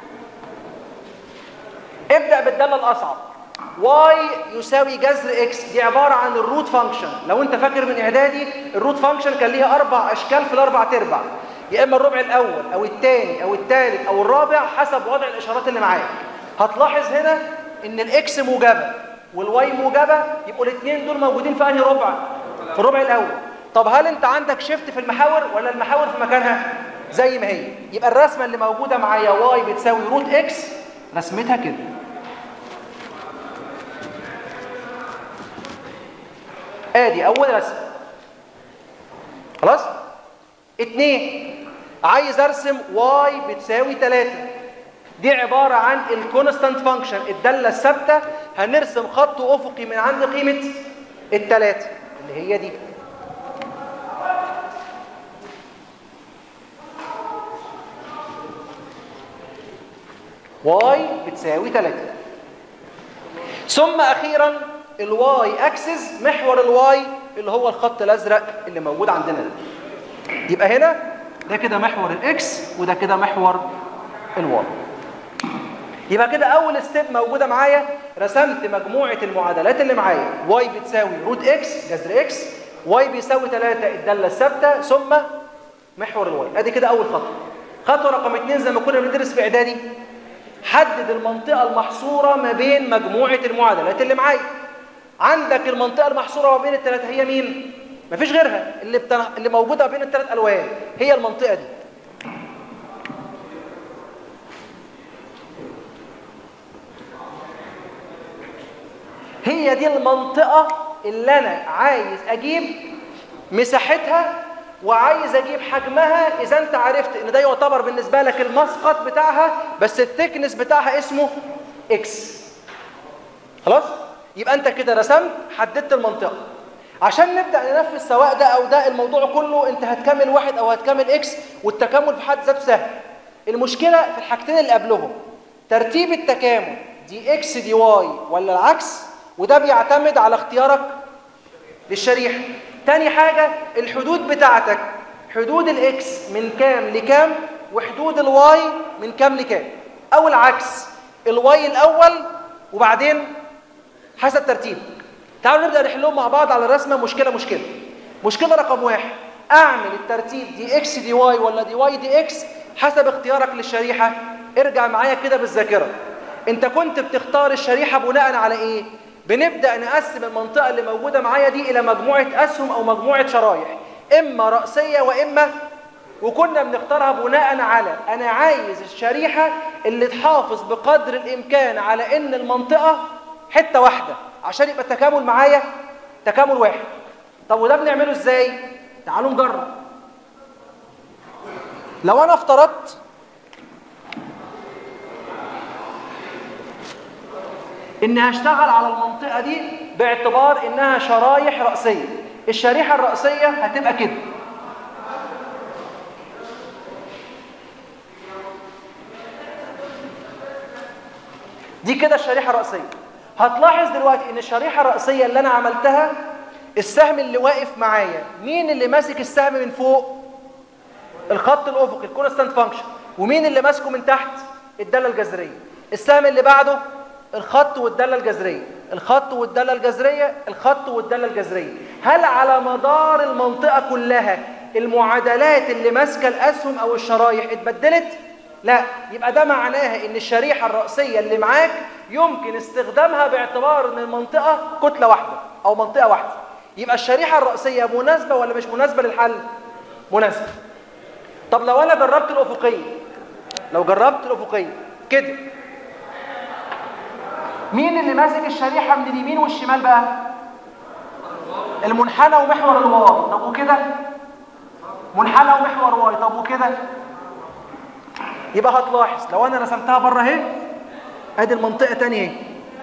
ابدأ بالدالة الاصعب واي يساوي جذر اكس دي عبارة عن الروت فانكشن لو انت فاكر من اعدادي الروت فانكشن كان ليها اربع اشكال في الاربع تربع يا اما الربع الاول او الثاني او الثالث او الرابع حسب وضع الاشارات اللي معاك هتلاحظ هنا ان الاكس موجبة والواي موجبه يبقوا الاثنين دول موجودين في انهي ربع في الربع الاول طب هل انت عندك شيفت في المحاور ولا المحاور في مكانها زي ما هي يبقى الرسمه اللي موجوده معايا واي بتساوي روت اكس رسمتها كده ادي اول رسمه خلاص اتنين عايز ارسم واي بتساوي 3 دي عبارة عن الكونستانت فانكشن الدالة الثابتة هنرسم خط افقي من عند قيمة التلاتة اللي هي دي واي بتساوي 3 ثم اخيرا الواي اكسس محور الواي اللي هو الخط الازرق اللي موجود عندنا ده يبقى هنا ده كده محور الاكس وده كده محور الواي يبقى كده اول ستيب موجوده معايا رسمت مجموعه المعادلات اللي معايا واي بتساوي روت اكس جذر اكس واي بيساوي 3 الداله الثابته ثم محور الواي ادي كده اول خطوه خطوه رقم 2 زي ما كنا بندرس في اعدادي حدد المنطقه المحصوره ما بين مجموعه المعادلات اللي معايا عندك المنطقه المحصوره ما بين الثلاثه هي مين مفيش غيرها اللي بتن... اللي موجوده بين الثلاث الوان هي المنطقه دي هي دي المنطقه اللي انا عايز اجيب مساحتها وعايز اجيب حجمها اذا انت عرفت ان ده يعتبر بالنسبه لك المسقط بتاعها بس الثيكنس بتاعها اسمه اكس خلاص يبقى انت كده رسمت حددت المنطقه عشان نبدا ننفذ سواء ده او ده الموضوع كله انت هتكمل واحد او هتكمل اكس والتكامل في حد ذاته سهل المشكله في الحاجتين اللي قبلهم ترتيب التكامل دي اكس دي واي ولا العكس وده بيعتمد على اختيارك للشريحه تاني حاجه الحدود بتاعتك حدود الاكس من كام لكام وحدود الواي من كام لكام او العكس الواي الاول وبعدين حسب ترتيب تعالوا نبدأ نحلهم مع بعض على الرسمة مشكلة مشكلة مشكلة رقم واحد أعمل الترتيب دي إكس دي واي ولا دي واي دي إكس حسب اختيارك للشريحة ارجع معايا كده بالذاكرة أنت كنت بتختار الشريحة بناء على إيه؟ بنبدأ نقسم المنطقة اللي موجودة معايا دي إلى مجموعة أسهم أو مجموعة شرايح إما رأسية وإما وكنا بنختارها بناء على أنا عايز الشريحة اللي تحافظ بقدر الإمكان على إن المنطقة حتة واحدة عشان يبقى التكامل معايا تكامل واحد طب وده بنعمله ازاي تعالوا نجرب لو انا افترضت اني هشتغل على المنطقة دي باعتبار انها شرايح رأسية الشريحة الرأسية هتبقى كده دي كده الشريحة الرأسية هتلاحظ دلوقتي ان الشريحة الرأسية اللي انا عملتها السهم اللي واقف معايا مين اللي ماسك السهم من فوق الخط الافقي الكونستانت فانكشن ومين اللي ماسكه من تحت الدالة الجذرية السهم اللي بعده الخط والدالة الجذرية الخط والدالة الجذرية الخط والدالة الجذرية هل على مدار المنطقة كلها المعادلات اللي ماسكة الأسهم أو الشرايح اتبدلت؟ لا يبقى ده معناها ان الشريحة الرأسية اللي معاك يمكن استخدامها باعتبار ان المنطقة كتلة واحدة او منطقة واحدة يبقى الشريحة الرأسية مناسبة ولا مش مناسبة للحل مناسبة طب لو انا جربت الافقية لو جربت الافقية كده مين اللي ماسك الشريحة من اليمين والشمال بقى المنحنى ومحور الواي طب وكده منحنى ومحور واي طب وكده يبقى هتلاحظ لو انا رسمتها بره اهي ادي المنطقه تانية اهي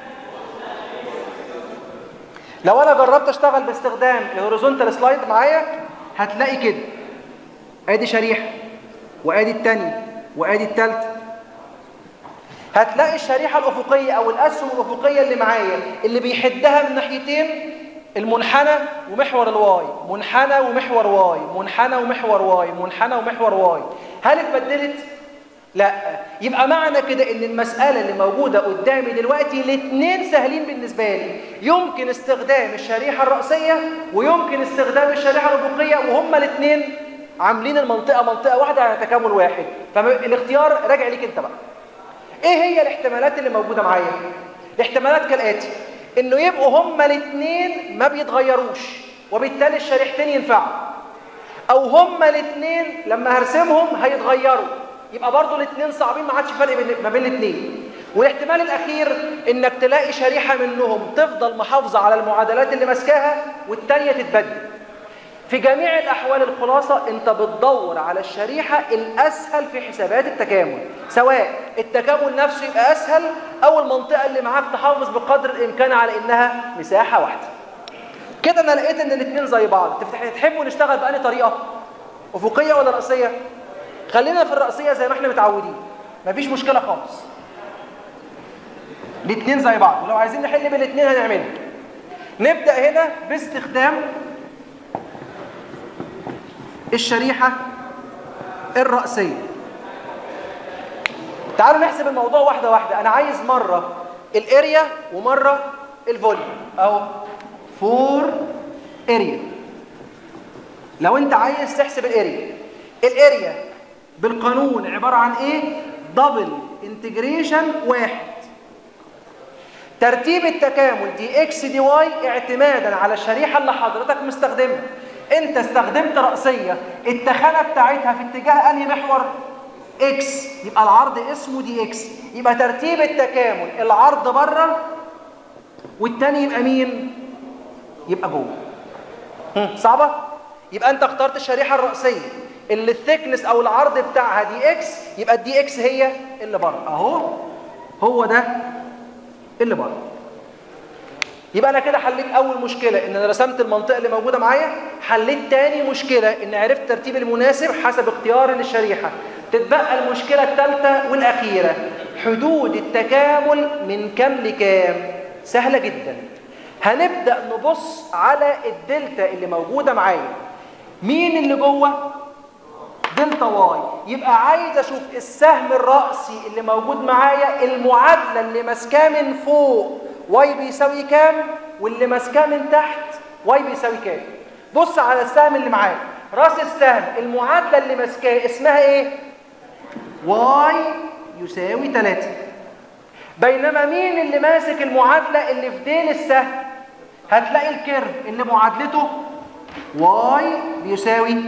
لو انا جربت اشتغل باستخدام الهوريزونتال سلايد معايا هتلاقي كده ادي شريحه وادي الثانيه وادي الثالثه هتلاقي الشريحه الافقيه او الاسهم الافقيه اللي معايا اللي بيحدها من ناحيتين المنحنى ومحور الواي منحنى ومحور واي منحنى ومحور واي منحنى ومحور واي هل اتبدلت لا يبقى معنى كده ان المسألة اللي موجودة قدامي دلوقتي الاثنين سهلين بالنسبة لي يمكن استخدام الشريحة الرأسية ويمكن استخدام الشريحة الأفقية وهما الاثنين عاملين المنطقة منطقة واحدة على تكامل واحد فالاختيار راجع ليك انت بقى ايه هي الاحتمالات اللي موجودة معايا الاحتمالات كالآتي انه يبقوا هما الاثنين ما بيتغيروش وبالتالي الشريحتين ينفعوا او هما الاثنين لما هرسمهم هيتغيروا يبقى برضو الاثنين صعبين ما عادش فرق ما بين الاثنين والاحتمال الاخير انك تلاقي شريحه منهم تفضل محافظه على المعادلات اللي ماسكاها والثانيه تتبدل في جميع الأحوال الخلاصة أنت بتدور على الشريحة الأسهل في حسابات التكامل سواء التكامل نفسه يبقى أسهل أو المنطقة اللي معاك تحافظ بقدر الإمكان على إنها مساحة واحدة كده أنا لقيت إن الاثنين زي بعض تحبوا نشتغل بأني طريقة أفقية ولا رأسية خلينا في الرأسية زي ما احنا متعودين مفيش مشكلة خالص الاثنين زي بعض ولو عايزين نحل بالاثنين هنعملها نبدأ هنا باستخدام الشريحة الرأسية تعالوا نحسب الموضوع واحدة واحدة أنا عايز مرة الاريا ومرة الفوليوم أو فور اريا لو أنت عايز تحسب الاريا الاريا بالقانون عبارة عن إيه؟ دبل انتجريشن واحد ترتيب التكامل دي اكس دي واي اعتمادا على الشريحة اللي حضرتك مستخدمها انت استخدمت رأسية التخانة بتاعتها في اتجاه انهي محور اكس يبقى العرض اسمه دي اكس يبقى ترتيب التكامل العرض بره والتاني يبقى مين يبقى جوه صعبة يبقى انت اخترت الشريحة الرأسية اللي الثيكنس او العرض بتاعها دي اكس يبقى الدي اكس هي اللي بره اهو هو ده اللي بره يبقى انا كده حليت اول مشكله ان انا رسمت المنطقه اللي موجوده معايا حليت تاني مشكله ان عرفت الترتيب المناسب حسب اختياري للشريحه تتبقى المشكله الثالثه والاخيره حدود التكامل من كام لكام سهله جدا هنبدا نبص على الدلتا اللي موجوده معايا مين اللي جوه دلتا واي يبقى عايز اشوف السهم الرأسي اللي موجود معايا المعادله اللي ماسكاه من فوق واي بيساوي كام واللي ماسكاه من تحت واي بيساوي كام بص على السهم اللي معاك راس السهم المعادله اللي ماسكاه اسمها ايه واي يساوي 3 بينما مين اللي ماسك المعادله اللي في ديل السهم هتلاقي الكيرف اللي معادلته واي بيساوي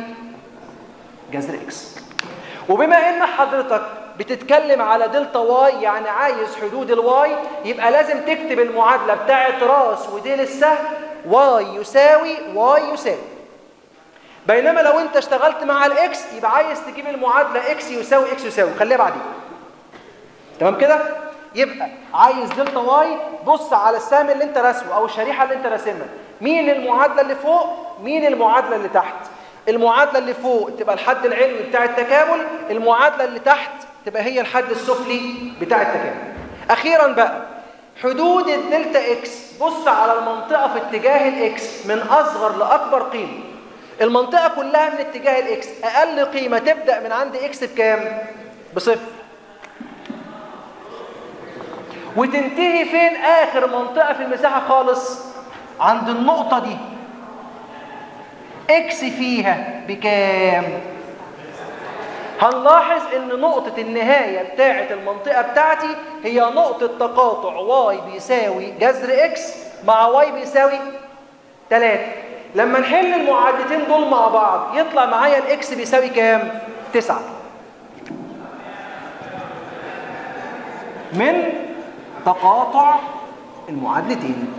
جذر اكس وبما ان حضرتك بتتكلم على دلتا واي يعني عايز حدود الواي يبقى لازم تكتب المعادلة بتاعت راس وديل السهم واي يساوي واي يساوي بينما لو انت اشتغلت مع الاكس يبقى عايز تجيب المعادلة اكس يساوي اكس يساوي خليها بعدين تمام كده يبقى عايز دلتا واي بص على السهم اللي انت راسمه او الشريحة اللي انت راسمها مين المعادلة اللي فوق مين المعادلة اللي تحت المعادلة اللي فوق تبقى الحد العلوي بتاع التكامل المعادلة اللي تحت تبقى هي الحد السفلي بتاع التكامل اخيرا بقى حدود الدلتا اكس بص على المنطقه في اتجاه الاكس من اصغر لاكبر قيمه المنطقه كلها من اتجاه الاكس اقل قيمه تبدا من عند اكس بكام بصفر وتنتهي فين اخر منطقه في المساحه خالص عند النقطه دي اكس فيها بكام هنلاحظ ان نقطة النهاية بتاعة المنطقة بتاعتي هي نقطة تقاطع واي بيساوي جذر اكس مع واي بيساوي 3 لما نحل المعادلتين دول مع بعض يطلع معايا الاكس بيساوي كام 9 من تقاطع المعادلتين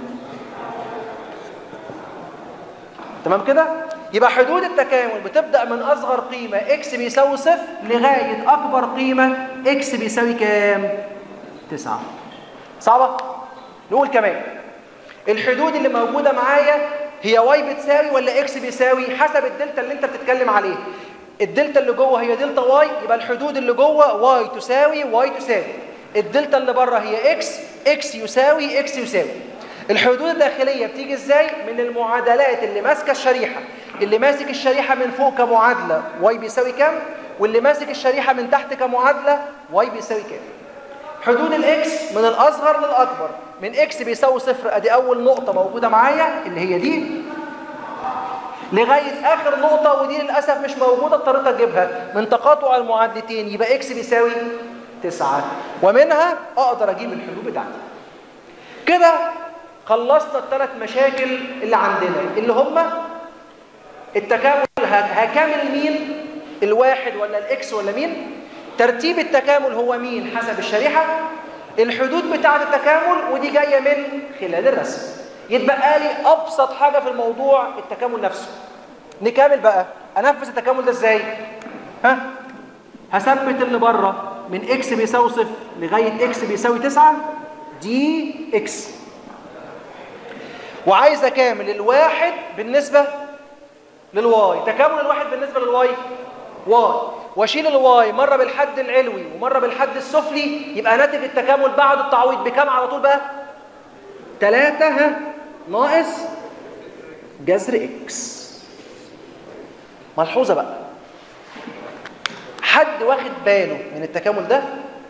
تمام كده يبقى حدود التكامل بتبدأ من أصغر قيمة x بيساوي صفر لغاية أكبر قيمة x بيساوي كام؟ تسعة صعبة؟ نقول كمان الحدود اللي موجودة معايا هي y بتساوي ولا x بيساوي حسب الدلتا اللي انت بتتكلم عليه الدلتا اللي جوه هي دلتا y يبقى الحدود اللي جوه y تساوي y تساوي الدلتا اللي بره هي x x يساوي x يساوي الحدود الداخلية بتيجي ازاي؟ من المعادلات اللي ماسكة الشريحة اللي ماسك الشريحة من فوق كمعادلة y بيساوي كام؟ واللي ماسك الشريحة من تحت كمعادلة y بيساوي كام؟ حدود الاكس من الأصغر للأكبر من اكس بيساوي صفر ادي أول نقطة موجودة معايا اللي هي دي لغاية آخر نقطة ودي للأسف مش موجودة اضطريت أجيبها من تقاطع المعادلتين يبقى اكس بيساوي تسعة ومنها أقدر أجيب الحدود بتاعتي كده خلصنا الثلاث مشاكل اللي عندنا اللي هم التكامل هكامل مين الواحد ولا الاكس ولا مين ترتيب التكامل هو مين حسب الشريحة الحدود بتاعة التكامل ودي جاية من خلال الرسم يتبقى لي أبسط حاجة في الموضوع التكامل نفسه نكمل بقى أنفذ التكامل ده إزاي ها هثبت اللي بره من اكس بيساوي صفر لغاية اكس بيساوي تسعة دي اكس وعايز اكامل الواحد بالنسبة للواي تكامل الواحد بالنسبة للواي واي واشيل الواي مرة بالحد العلوي ومرة بالحد السفلي يبقى ناتج التكامل بعد التعويض بكام على طول بقى تلاتة ها ناقص جذر اكس ملحوظة بقى حد واخد باله من التكامل ده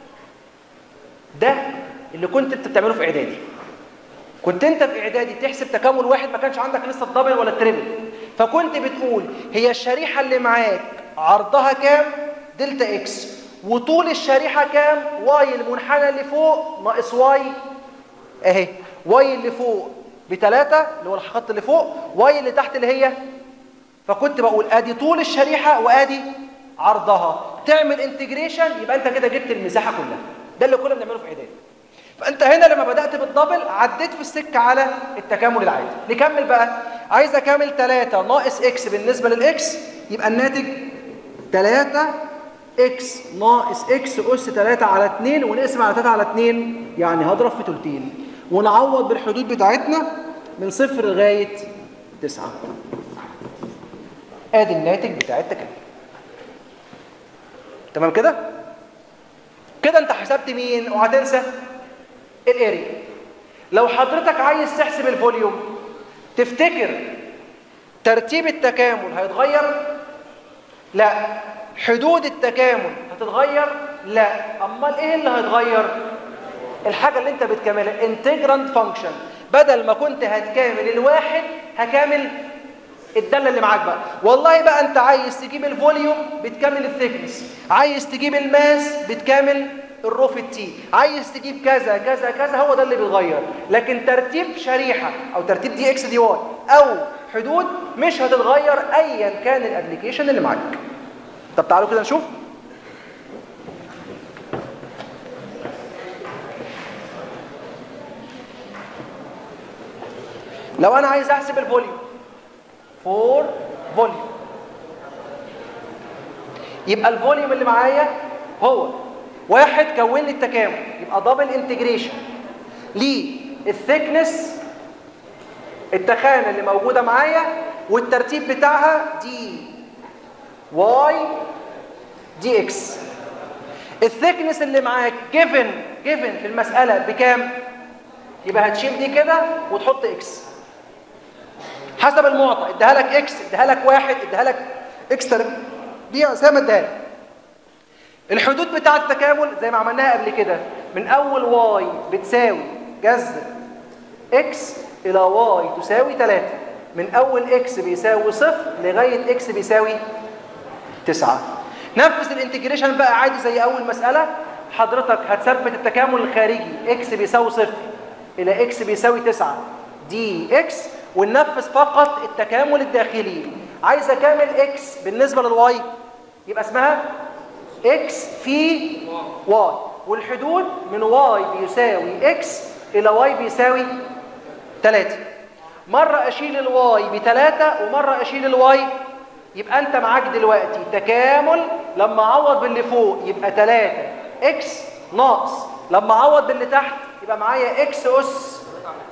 ده اللي كنت انت بتعمله في اعدادي كنت انت في اعدادي تحسب تكامل واحد ما كانش عندك لسه الدبل ولا التريبل فكنت بتقول هي الشريحه اللي معاك عرضها كام دلتا اكس وطول الشريحه كام واي المنحنى اللي فوق ناقص واي اهي واي اللي فوق بثلاثة اللي هو الخط اللي فوق واي اللي تحت اللي هي فكنت بقول ادي طول الشريحه وادي عرضها تعمل انتجريشن يبقى انت كده جبت المساحه كلها ده اللي كنا بنعمله في اعدادي فانت هنا لما بدات بالدبل عديت في السكه على التكامل العادي نكمل بقى عايز اكمل 3 ناقص اكس بالنسبه للاكس يبقى الناتج 3 اكس ناقص اكس اس 3 على 2 ونقسم على 3 على 2 يعني هضرب في ثلثين ونعوض بالحدود بتاعتنا من صفر لغايه 9 ادي الناتج بتاع التكامل تمام كده كده انت حسبت مين وهتنسى الاريا لو حضرتك عايز تحسب الفوليوم تفتكر ترتيب التكامل هيتغير لا حدود التكامل هتتغير لا امال ايه اللي هيتغير الحاجه اللي انت بتكملها انتجرانت فانكشن بدل ما كنت هتكامل الواحد هكامل الداله اللي معاك بقى والله بقى انت عايز تجيب الفوليوم بتكامل الثيكنس عايز تجيب الماس بتكامل الروف التي عايز تجيب كذا كذا كذا هو ده اللي بيتغير لكن ترتيب شريحه او ترتيب دي اكس دي واي او حدود مش هتتغير ايا كان الابلكيشن اللي معاك طب تعالوا كده نشوف لو انا عايز احسب الفوليوم فور فوليوم يبقى الفوليوم اللي معايا هو واحد كون لي التكامل يبقى دبل انتجريشن للثيكنس التخانه اللي موجوده معايا والترتيب بتاعها دي واي دي اكس الثيكنس اللي معاك جيفن جيفن في المساله بكام يبقى هتشيل دي كده وتحط اكس حسب المعطى اديها لك اكس اديها لك واحد اديها لك اكس دي زي ما اديها لك الحدود بتاعه التكامل زي ما عملناها قبل كده من اول واي بتساوي جذر اكس الى واي تساوي 3 من اول اكس بيساوي صفر لغايه اكس بيساوي 9 نفذ الانتجريشن بقى عادي زي اول مساله حضرتك هتثبت التكامل الخارجي اكس بيساوي صفر الى اكس بيساوي 9 دي اكس وننفذ فقط التكامل الداخلي عايز اكامل اكس بالنسبه للواي يبقى اسمها اكس في واي والحدود من واي بيساوي اكس الى واي بيساوي 3 مره اشيل الواي بثلاثة ومره اشيل الواي يبقى انت معاك دلوقتي تكامل لما اعوض باللي فوق يبقى 3 اكس ناقص لما اعوض باللي تحت يبقى معايا اكس اس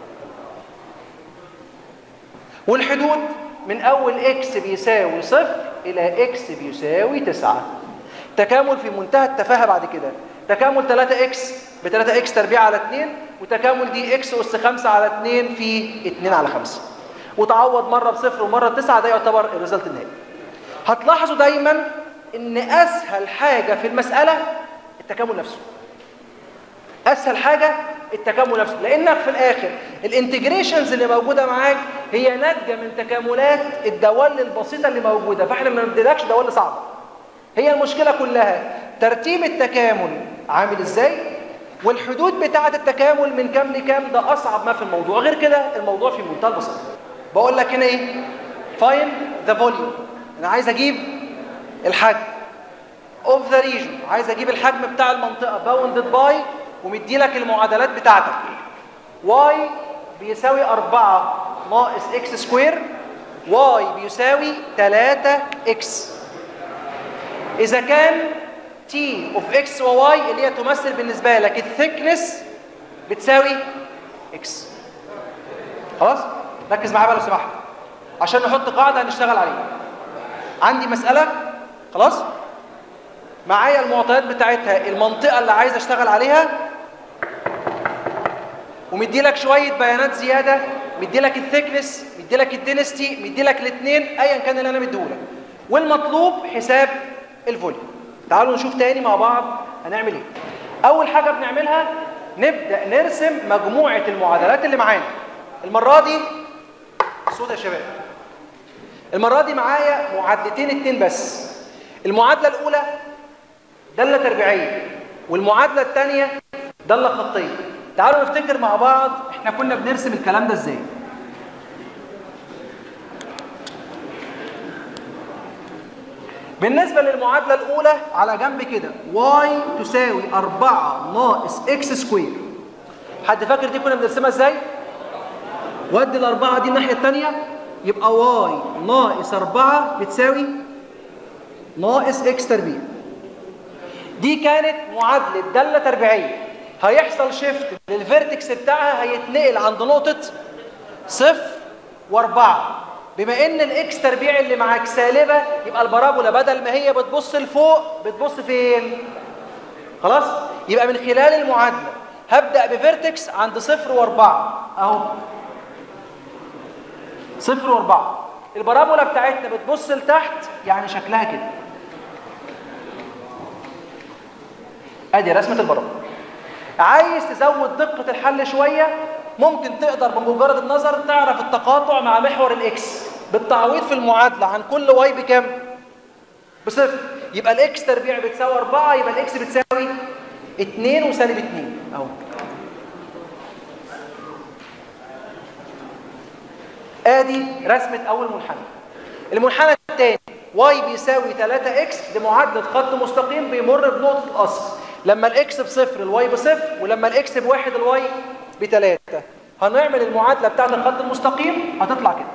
والحدود من اول اكس بيساوي صفر الى اكس بيساوي 9 تكامل في منتهى التفاهه بعد كده تكامل 3 اكس ب 3 اكس تربيع على 2 وتكامل دي اكس اس 5 على 2 في 2 على 5 وتعوض مره بصفر ومره بتسعه ده يعتبر الريزلت النهائي هتلاحظوا دايما ان اسهل حاجه في المساله التكامل نفسه اسهل حاجه التكامل نفسه لانك في الاخر الانتجريشنز اللي موجوده معاك هي ناتجه من تكاملات الدوال البسيطه اللي موجوده فاحنا ما بنديلكش دوال صعبه هي المشكله كلها ترتيب التكامل عامل ازاي والحدود بتاعه التكامل من كام لكام ده اصعب ما في الموضوع غير كده الموضوع في منتهى البساطه بقول لك هنا ايه فاين ذا فوليوم انا عايز اجيب الحجم اوف ذا ريجن عايز اجيب الحجم بتاع المنطقه باوندد باي ومدي لك المعادلات بتاعتك واي بيساوي 4 ناقص اكس سكوير واي بيساوي 3 اكس اذا كان تي اوف اكس وواي اللي هي تمثل بالنسبه لك الثيكنس بتساوي اكس خلاص ركز معايا بقى لو سمحت عشان نحط قاعده هنشتغل عليها عندي مساله خلاص معايا المعطيات بتاعتها المنطقه اللي عايز اشتغل عليها ومدي لك شويه بيانات زياده مدي لك الثيكنس مدي لك الدينستي مدي لك الاثنين ايا كان اللي انا مديهولك والمطلوب حساب الفوليوم تعالوا نشوف تاني مع بعض هنعمل ايه اول حاجه بنعملها نبدا نرسم مجموعه المعادلات اللي معانا المره دي صوت يا شباب المره دي معايا معادلتين اتنين بس المعادله الاولى داله تربيعيه والمعادله الثانيه داله خطيه تعالوا نفتكر مع بعض احنا كنا بنرسم الكلام ده ازاي بالنسبة للمعادلة الأولى على جنب كده y تساوي 4 ناقص x سكوير حد فاكر دي كنا بنرسمها ازاي؟ ودي الأربعة دي الناحية التانية يبقى y ناقص 4 بتساوي ناقص x تربيع دي كانت معادلة دالة تربيعية هيحصل شيفت للفيرتكس بتاعها هيتنقل عند نقطة صفر واربعة بما ان الاكس تربيع اللي معاك سالبة يبقى البرابولا بدل ما هي بتبص لفوق بتبص فين خلاص يبقى من خلال المعادلة هبدأ بفيرتكس عند صفر واربعة اهو صفر واربعة البرابولا بتاعتنا بتبص لتحت يعني شكلها كده ادي رسمة البرابولا عايز تزود دقة الحل شوية ممكن تقدر بمجرد النظر تعرف التقاطع مع محور الاكس بالتعويض في المعادلة عن كل واي بكام؟ بصفر يبقى الاكس تربيع بتساوي 4 يبقى الاكس بتساوي 2 وسالب 2 اهو ادي رسمة اول منحنى المنحنى الثاني واي بيساوي 3 اكس دي معادلة خط مستقيم بيمر بنقطة الاصل لما الاكس بصفر الواي بصفر ولما الاكس بواحد الواي بتلاتة هنعمل المعادلة بتاعت الخط المستقيم هتطلع كده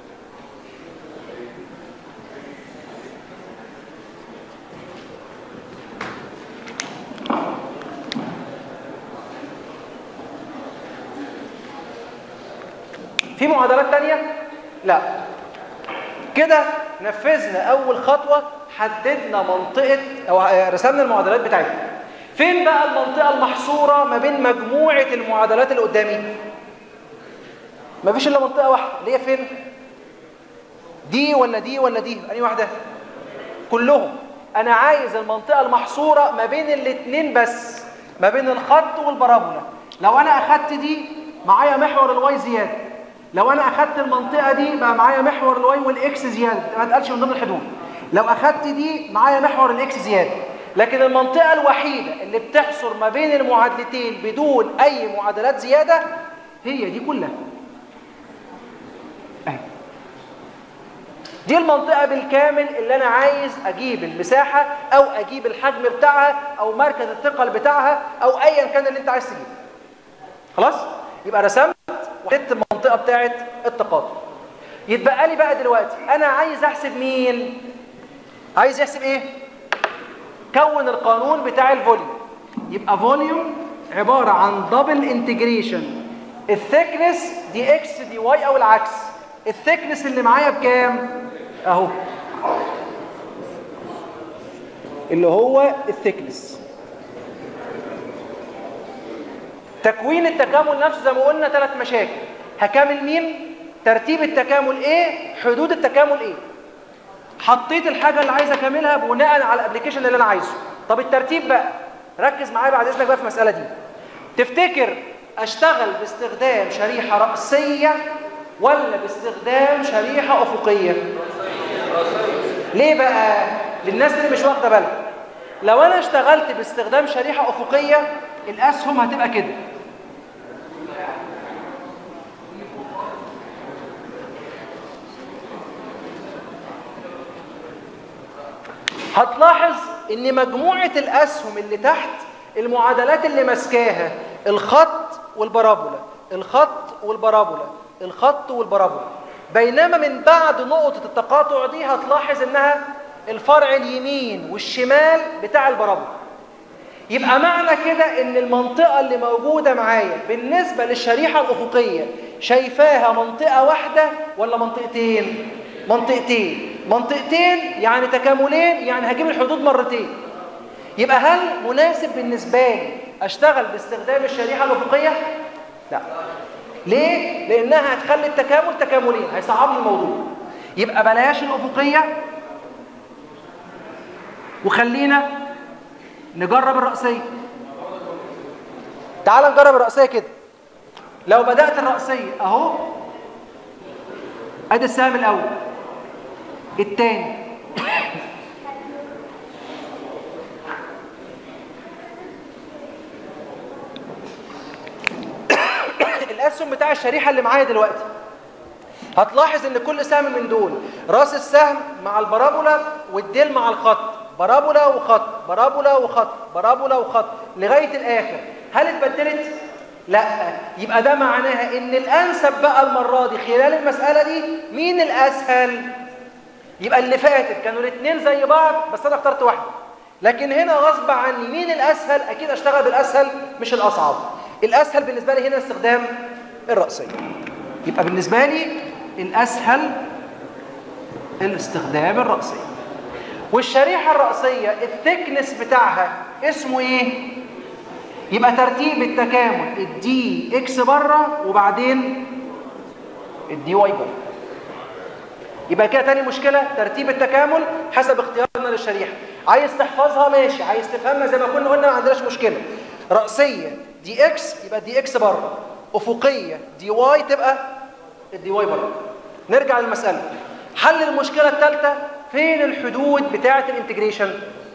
في معادلات تانية؟ لا كده نفذنا أول خطوة حددنا منطقة أو رسمنا المعادلات بتاعتنا فين بقى المنطقة المحصورة ما بين مجموعة المعادلات اللي قدامي ما فيش إلا منطقة واحدة اللي هي فين دي ولا دي ولا دي أنهي واحدة كلهم أنا عايز المنطقة المحصورة ما بين الاتنين بس ما بين الخط والبرابولا لو أنا أخدت دي معايا محور الواي زيادة لو أنا أخدت المنطقة دي بقى معايا محور الواي والإكس زيادة ما تقالش من ضمن الحدود لو أخدت دي معايا محور الإكس زيادة لكن المنطقة الوحيدة اللي بتحصر ما بين المعادلتين بدون أي معادلات زيادة هي دي كلها أهي. دي المنطقة بالكامل اللي أنا عايز أجيب المساحة أو أجيب الحجم بتاعها أو مركز الثقل بتاعها أو أيا كان اللي أنت عايز تجيبه خلاص؟ يبقى رسمت وحددت المنطقة بتاعت التقاطع يتبقى لي بقى دلوقتي أنا عايز أحسب مين؟ عايز يحسب إيه؟ كون القانون بتاع الفوليوم يبقى فوليوم عبارة عن دبل انتجريشن الثيكنس دي اكس دي واي او العكس الثيكنس اللي معايا بكام اهو اللي هو الثيكنس تكوين التكامل نفسه زي ما قلنا ثلاث مشاكل هكامل مين ترتيب التكامل ايه حدود التكامل ايه حطيت الحاجه اللي عايز اكملها بناء على الابلكيشن اللي انا عايزه طب الترتيب بقى ركز معايا بعد اذنك بقى في المساله دي تفتكر اشتغل باستخدام شريحه راسيه ولا باستخدام شريحه افقيه ليه بقى للناس اللي مش واخده بالها لو انا اشتغلت باستخدام شريحه افقيه الاسهم هتبقى كده هتلاحظ ان مجموعة الاسهم اللي تحت المعادلات اللي ماسكاها الخط والبرابولا الخط والبرابولا الخط والبرابولا بينما من بعد نقطة التقاطع دي هتلاحظ انها الفرع اليمين والشمال بتاع البرابولا يبقى معنى كده ان المنطقة اللي موجودة معايا بالنسبة للشريحة الأفقية شايفاها منطقة واحدة ولا منطقتين؟ منطقتين منطقتين يعني تكاملين يعني هجيب الحدود مرتين يبقى هل مناسب بالنسبة لي أشتغل باستخدام الشريحة الأفقية؟ لا ليه؟ لأنها هتخلي التكامل تكاملين هيصعب لي الموضوع يبقى بلاش الأفقية وخلينا نجرب الرأسية تعال نجرب الرأسية كده لو بدأت الرأسية أهو أدي السهم الأول الثاني الأسهم بتاع الشريحة اللي معايا دلوقتي هتلاحظ ان كل سهم من دول راس السهم مع البرابولا والديل مع الخط برابولا وخط برابولا وخط برابولا وخط لغاية الآخر هل اتبدلت؟ لا يبقى ده معناها ان الأنسب بقى المرة دي خلال المسألة دي مين الأسهل؟ يبقى اللي فاتت كانوا الاثنين زي بعض بس أنا اخترت واحدة لكن هنا غصب عني مين الأسهل؟ أكيد أشتغل بالأسهل مش الأصعب الأسهل بالنسبة لي هنا استخدام الرأسية يبقى بالنسبة لي الأسهل الاستخدام الرأسي والشريحة الرأسية الثيكنس بتاعها اسمه ايه؟ يبقى ترتيب التكامل الدي اكس بره وبعدين الدي واي بره يبقى كده تاني مشكلة ترتيب التكامل حسب اختيارنا للشريحة عايز تحفظها ماشي عايز تفهمها زي ما كنا قلنا ما عندناش مشكلة رأسية دي اكس يبقى دي اكس بره أفقية دي واي تبقى الدي واي بره نرجع للمسألة حل المشكلة الثالثة فين الحدود بتاعة الانتجريشن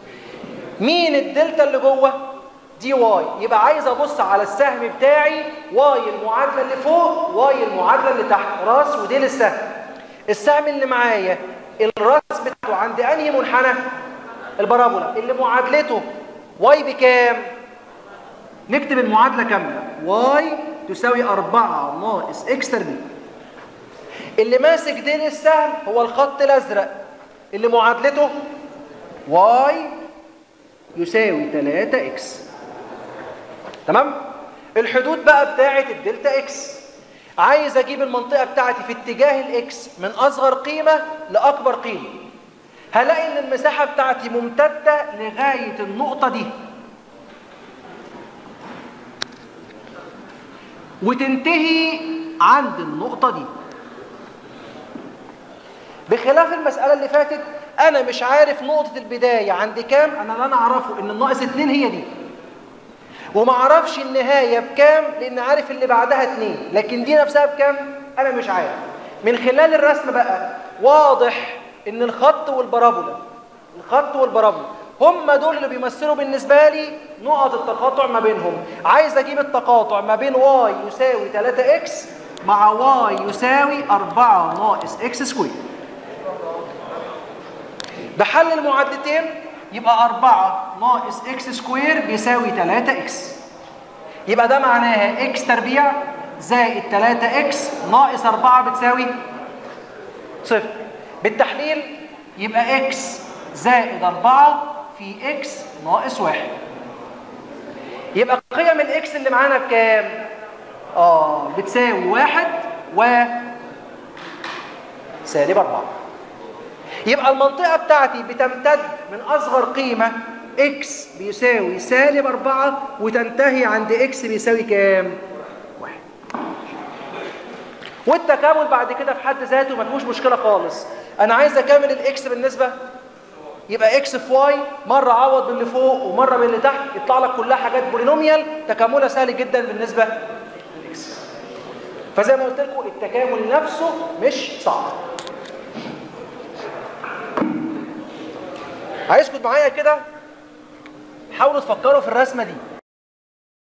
مين الدلتا اللي جوه دي واي يبقى عايز ابص على السهم بتاعي واي المعادلة اللي فوق واي المعادلة اللي تحت راس وديل السهم السهم اللي معايا الراس بتاعته عند انهي منحنى البرابولا اللي معادلته واي بكام نكتب المعادلة كاملة واي تساوي 4 ناقص اكس تربيع اللي ماسك ديل السهم هو الخط الازرق اللي معادلته واي يساوي 3 اكس تمام الحدود بقى بتاعه الدلتا اكس عايز اجيب المنطقه بتاعتي في اتجاه الاكس من اصغر قيمه لاكبر قيمه هلاقي ان المساحه بتاعتي ممتده لغايه النقطه دي وتنتهي عند النقطه دي بخلاف المسألة اللي فاتت أنا مش عارف نقطة البداية عند كام أنا اللي أنا أعرفه إن الناقص اتنين هي دي وما أعرفش النهاية بكام لأن عارف اللي بعدها اتنين لكن دي نفسها بكام أنا مش عارف من خلال الرسم بقى واضح إن الخط والبرابولا الخط والبرابولا هم دول اللي بيمثلوا بالنسبة لي نقط التقاطع ما بينهم عايز أجيب التقاطع ما بين واي يساوي 3 اكس مع واي يساوي 4 ناقص اكس سكوير بحل المعادلتين يبقى 4 ناقص اكس سكوير بيساوي 3 اكس يبقى ده معناها اكس تربيع زائد 3 اكس ناقص 4 بتساوي صفر بالتحليل يبقى اكس زائد 4 في اكس ناقص 1 يبقى قيم الاكس اللي معانا بكام؟ اه بتساوي 1 و سالب 4 يبقى المنطقة بتاعتي بتمتد من أصغر قيمة x بيساوي سالب 4 وتنتهي عند x بيساوي كام؟ واحد والتكامل بعد كده في حد ذاته ما فيهوش مشكلة خالص أنا عايز أكامل الإكس بالنسبة يبقى إكس في واي مرة عوض باللي فوق ومرة باللي تحت يطلع لك كلها حاجات بولينوميال تكاملها سهل جدا بالنسبة للإكس فزي ما قلت لكم التكامل نفسه مش صعب عايزكم معايا كده حاولوا تفكروا في الرسمة دي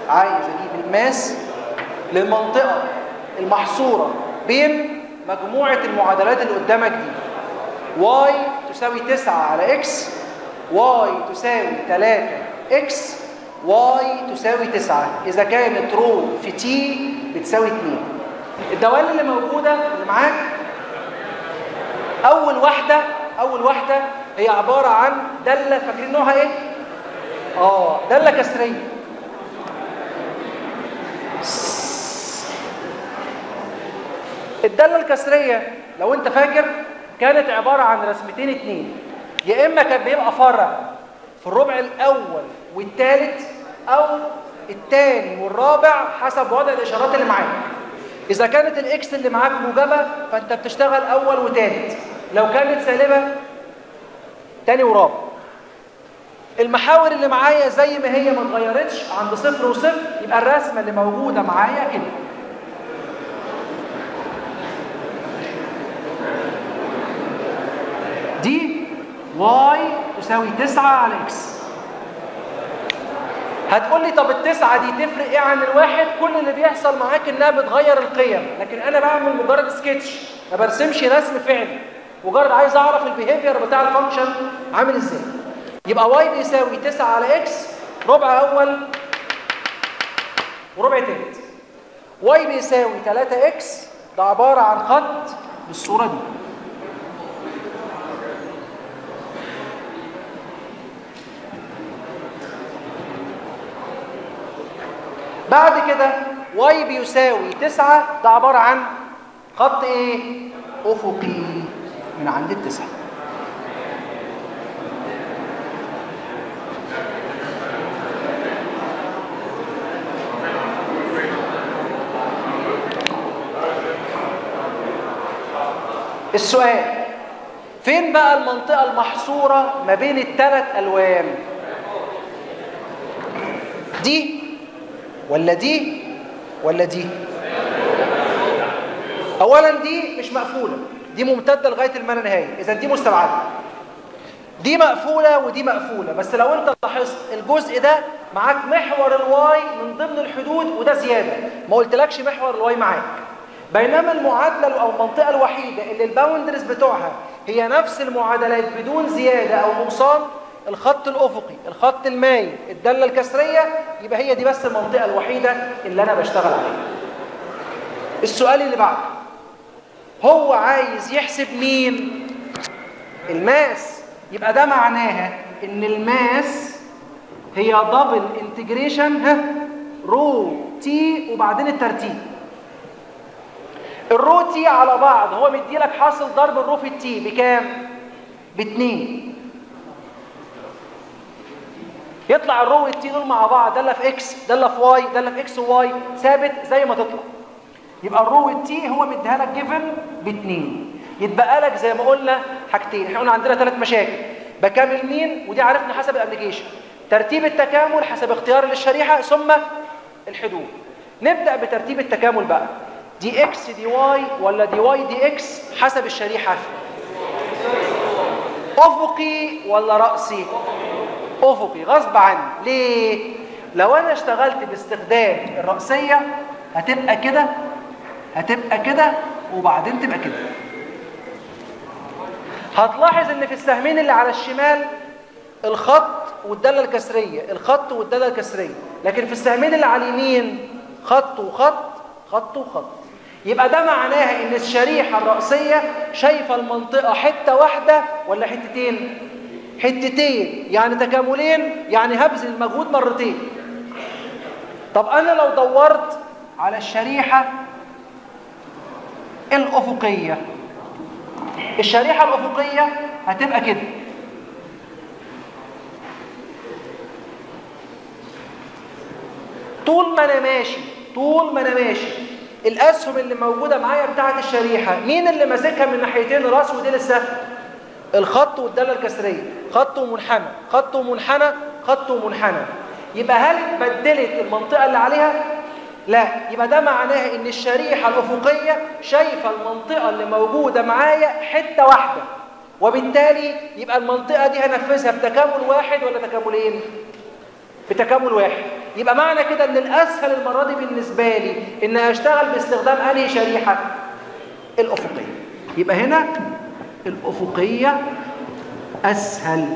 عايز اجيب الماس للمنطقة المحصورة بين مجموعة المعادلات اللي قدامك دي y تساوي 9 على x y تساوي 3 x y تساوي 9 إذا كانت رو في t بتساوي 2 الدوال اللي موجودة اللي معاك أول واحدة أول واحدة هي عبارة عن دالة فاكرين نوعها إيه؟ آه دالة كسرية الدالة الكسرية لو انت فاكر كانت عبارة عن رسمتين اتنين يا اما كان بيبقى فرع في الربع الاول والثالث او الثاني والرابع حسب وضع الاشارات اللي معاك اذا كانت الاكس اللي معاك موجبة فانت بتشتغل اول وثالث لو كانت سالبة تاني ورابع المحاور اللي معايا زي ما هي ما اتغيرتش عند صفر وصفر يبقى الرسمة اللي موجودة معايا كده دي واي تساوي 9 على اكس هتقول لي طب التسعة دي تفرق ايه عن الواحد كل اللي بيحصل معاك انها بتغير القيم لكن انا بعمل مجرد سكتش ما برسمش رسم فعلي مجرد عايز اعرف البيهيفير بتاع الفانكشن عامل ازاي يبقى واي بيساوي 9 على اكس ربع اول وربع تالت واي بيساوي 3 اكس ده عبارة عن خط بالصورة دي بعد كده y بيساوي 9 ده عبارة عن خط ايه افقي من عند التسعة السؤال فين بقى المنطقة المحصورة ما بين الثلاث ألوان دي ولا دي ولا دي اولا دي مش مقفوله دي ممتده لغايه الما لا نهايه اذا دي مستبعده دي مقفوله ودي مقفوله بس لو انت لاحظت الجزء ده معاك محور الواي من ضمن الحدود وده زياده ما قلتلكش محور الواي معاك بينما المعادله او المنطقه الوحيده اللي الباوندرز بتوعها هي نفس المعادلات بدون زياده او نقصان الخط الأفقي الخط المايل الدالة الكسرية يبقى هي دي بس المنطقة الوحيدة اللي أنا بشتغل عليها السؤال اللي بعده هو عايز يحسب مين الماس يبقى ده معناها ان الماس هي دبل انتجريشن ها رو تي وبعدين الترتيب الرو تي على بعض هو مديلك حاصل ضرب الرو في التي بكام باتنين يطلع الرو والتي دول مع بعض داله في اكس داله في واي داله في اكس وواي ثابت زي ما تطلع يبقى الرو والتي هو مديها لك جيفن باثنين يتبقى لك زي ما قلنا حاجتين احنا قلنا عندنا ثلاث مشاكل بكامل مين ودي عرفنا حسب الابلكيشن ترتيب التكامل حسب اختيار للشريحه ثم الحدود نبدا بترتيب التكامل بقى دي اكس دي واي ولا دي واي دي اكس حسب الشريحه افقي ولا راسي افقي غصب عني ليه لو انا اشتغلت باستخدام الرأسية هتبقى كده هتبقى كده وبعدين تبقى كده هتلاحظ ان في السهمين اللي على الشمال الخط والدالة الكسرية الخط والدالة الكسرية لكن في السهمين اللي على اليمين خط وخط خط وخط يبقى ده معناها ان الشريحة الرأسية شايفة المنطقة حتة واحدة ولا حتتين حتتين يعني تكاملين يعني هبذل المجهود مرتين طب انا لو دورت على الشريحة الأفقية الشريحة الأفقية هتبقى كده طول ما انا ماشي طول ما انا ماشي الاسهم اللي موجوده معايا بتاعه الشريحه مين اللي ماسكها من ناحيتين راس وديل السهم الخط والداله الكسريه خط ومنحنى خط ومنحنى خط ومنحنى يبقى هل بدلت المنطقه اللي عليها لا يبقى ده معناه ان الشريحه الافقيه شايفه المنطقه اللي موجوده معايا حته واحده وبالتالي يبقى المنطقه دي هنفذها بتكامل واحد ولا تكاملين بتكامل واحد يبقى معنى كده ان الاسهل المره دي بالنسبه لي ان اشتغل باستخدام انهي شريحه الافقيه يبقى هنا الافقيه اسهل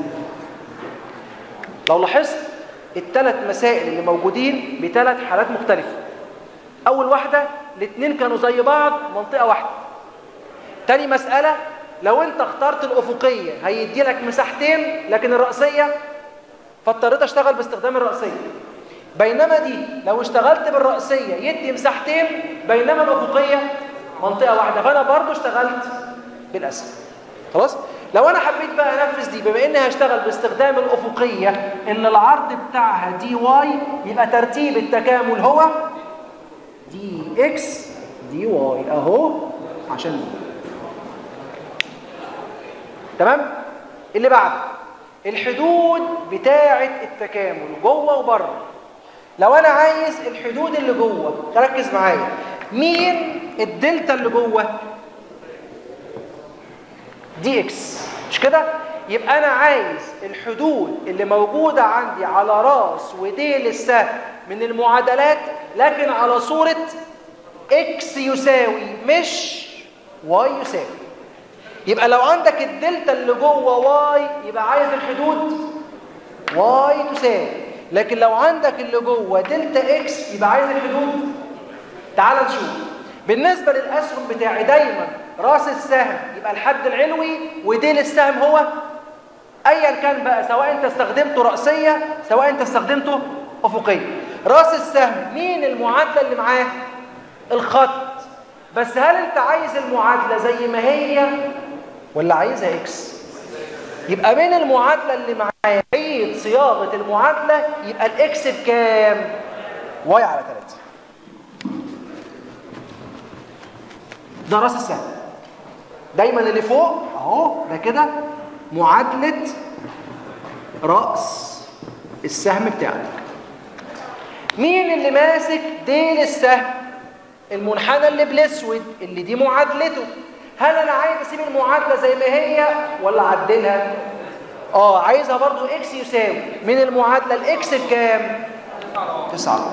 لو لاحظت الثلاث مسائل اللي موجودين بثلاث حالات مختلفه اول واحده الاثنين كانوا زي بعض منطقه واحده تاني مساله لو انت اخترت الافقيه هيدي لك مساحتين لكن الراسيه فاضطريت اشتغل باستخدام الراسيه بينما دي لو اشتغلت بالراسيه يدي مساحتين بينما الافقيه منطقه واحده فانا برضو اشتغلت بالاسفل خلاص لو انا حبيت بقى انفذ دي بما اني هشتغل باستخدام الافقيه ان العرض بتاعها دي واي يبقى ترتيب التكامل هو دي اكس دي واي اهو عشان دي تمام اللي بعد الحدود بتاعه التكامل جوه وبره لو انا عايز الحدود اللي جوه تركز معايا مين الدلتا اللي جوه دي اكس مش كده يبقى انا عايز الحدود اللي موجوده عندي على راس وديل السهم من المعادلات لكن على صوره اكس يساوي مش واي يساوي يبقى لو عندك الدلتا اللي جوه واي يبقى عايز الحدود واي تساوي لكن لو عندك اللي جوه دلتا اكس يبقى عايز الحدود تعال نشوف بالنسبه للاسهم بتاعي دايما راس السهم يبقى الحد العلوي وديل السهم هو ايا كان بقى سواء انت استخدمته راسيه سواء انت استخدمته افقيه راس السهم مين المعادله اللي معاه الخط بس هل انت عايز المعادله زي ما هي ولا عايزها اكس يبقى بين المعادله اللي معايا هي صياغه المعادله يبقى الاكس بكام واي على 3 ده راس السهم دايما اللي فوق اهو ده كده معادله راس السهم بتاعك مين اللي ماسك ديل السهم المنحنى اللي بالاسود اللي دي معادلته هل انا عايز اسيب المعادله زي ما هي ولا اعدلها اه عايزها برضو اكس يساوي من المعادله الاكس بكام 9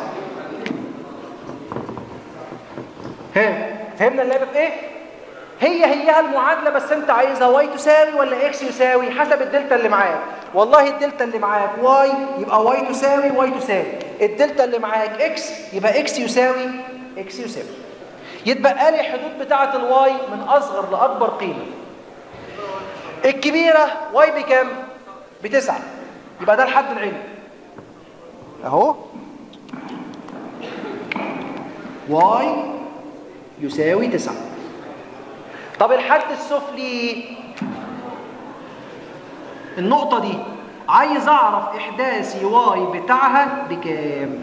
ها فهمنا اللعبه في ايه هي هي المعادله بس انت عايزها واي تساوي ولا اكس يساوي حسب الدلتا اللي معاك والله الدلتا اللي معاك واي يبقى واي تساوي واي تساوي الدلتا اللي معاك اكس يبقى اكس يساوي اكس يساوي يتبقى لي الحدود بتاعه الواي من اصغر لاكبر قيمه الكبيره واي بكام بتسعة يبقى ده الحد العلمي اهو واي يساوي تسعة طب الحد السفلي النقطة دي عايز اعرف احداثي واي بتاعها بكام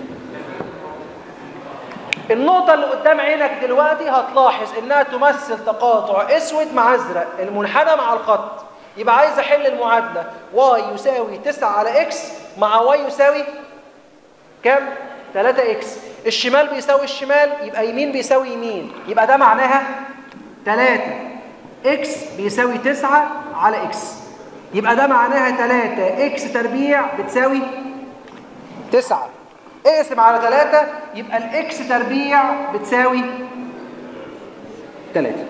النقطة اللي قدام عينك دلوقتي هتلاحظ انها تمثل تقاطع اسود مع ازرق المنحنى مع الخط يبقى عايز احل المعادلة واي يساوي 9 على اكس مع واي يساوي كام 3 اكس الشمال بيساوي الشمال يبقى يمين بيساوي يمين يبقى ده معناها 3 اكس بيساوي 9 على اكس يبقى ده معناها 3 اكس تربيع بتساوي 9 اقسم على 3 يبقى الاكس تربيع بتساوي 3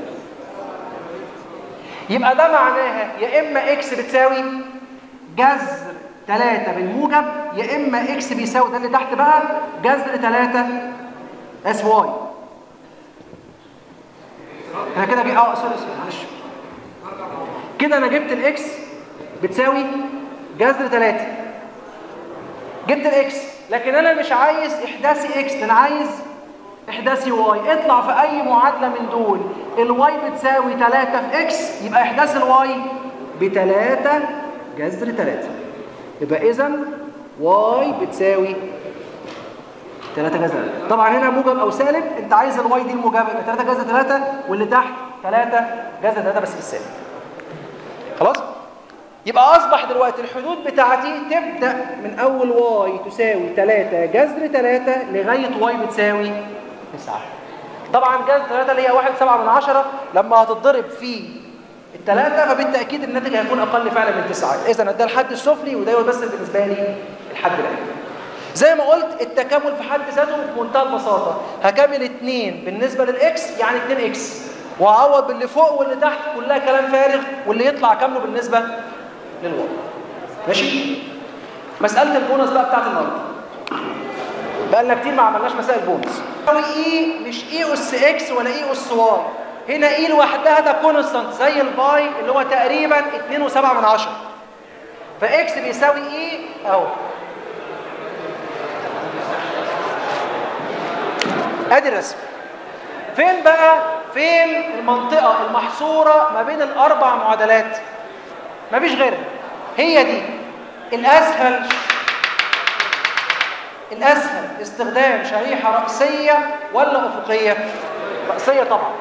يبقى ده معناها يا اما اكس بتساوي جذر 3 بالموجب يا اما اكس بيساوي ده اللي تحت بقى جذر 3 اس واي انا كده جي اه سوري سوري معلش كده انا جبت الاكس بتساوي جذر 3 جبت الاكس لكن انا مش عايز احداثي اكس انا عايز احداثي واي اطلع في اي معادله من دول الواي بتساوي 3 في اكس يبقى احداث الواي ب 3 جذر 3 يبقى اذا واي بتساوي 3 جذر 3 طبعا هنا موجب او سالب انت عايز الواي دي الموجبه يبقى 3 جذر 3 واللي تحت 3 جذر 3 بس بالسالب خلاص يبقى أصبح دلوقتي الحدود بتاعتي تبدأ من أول واي تساوي 3 جذر 3 لغاية واي بتساوي 9 طبعا جذر 3 اللي هي 1 7 من 10 لما هتتضرب في الثلاثة فبالتأكيد الناتج هيكون أقل فعلا من 9 إذا ده الحد السفلي وده يمثل بالنسبة لي الحد العلمي زي ما قلت التكامل في حد ذاته بمنتهى البساطه هكمل 2 بالنسبه للاكس يعني 2 اكس وهعوض باللي فوق واللي تحت كلها كلام فارغ واللي يطلع كامله بالنسبه للواي ماشي مساله البونص بقى بتاعت النهارده بقى لنا كتير ما عملناش مسائل بونص يساوي اي مش اي اس اكس ولا اي اس واي هنا اي لوحدها ده كونستانت زي الباي اللي هو تقريبا 2.7 من عشرة فاكس بيساوي اي اهو ادي الرسم فين بقى فين المنطقة المحصورة ما بين الاربع معادلات مفيش غيرها هي دي الاسهل الاسهل استخدام شريحة رأسية ولا افقية رأسية طبعا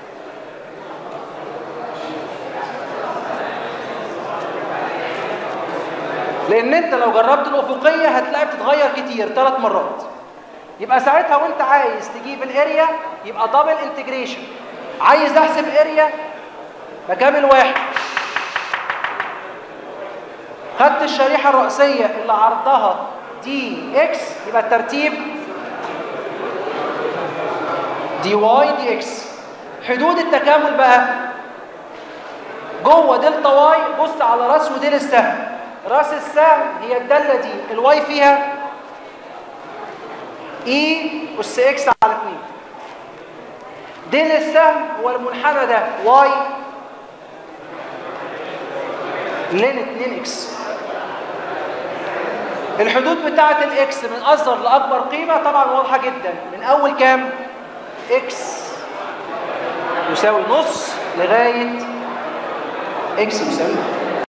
لان انت لو جربت الافقيه هتلاقي بتتغير كتير ثلاث مرات يبقى ساعتها وانت عايز تجيب الاريا يبقى دبل انتجريشن عايز احسب اريا بكامل واحد خدت الشريحه الرئيسيه اللي عرضها دي اكس يبقى الترتيب دي واي دي اكس حدود التكامل بقى جوه دلتا واي بص على راس وديل السهم راس السهم هي الداله دي الواي فيها اي اس اكس على 2 ديل السهم هو المنحنى ده واي لين 2 اكس الحدود بتاعه الاكس من اصغر لاكبر قيمه طبعا واضحه جدا من اول كام اكس يساوي نص لغايه اكس يساوي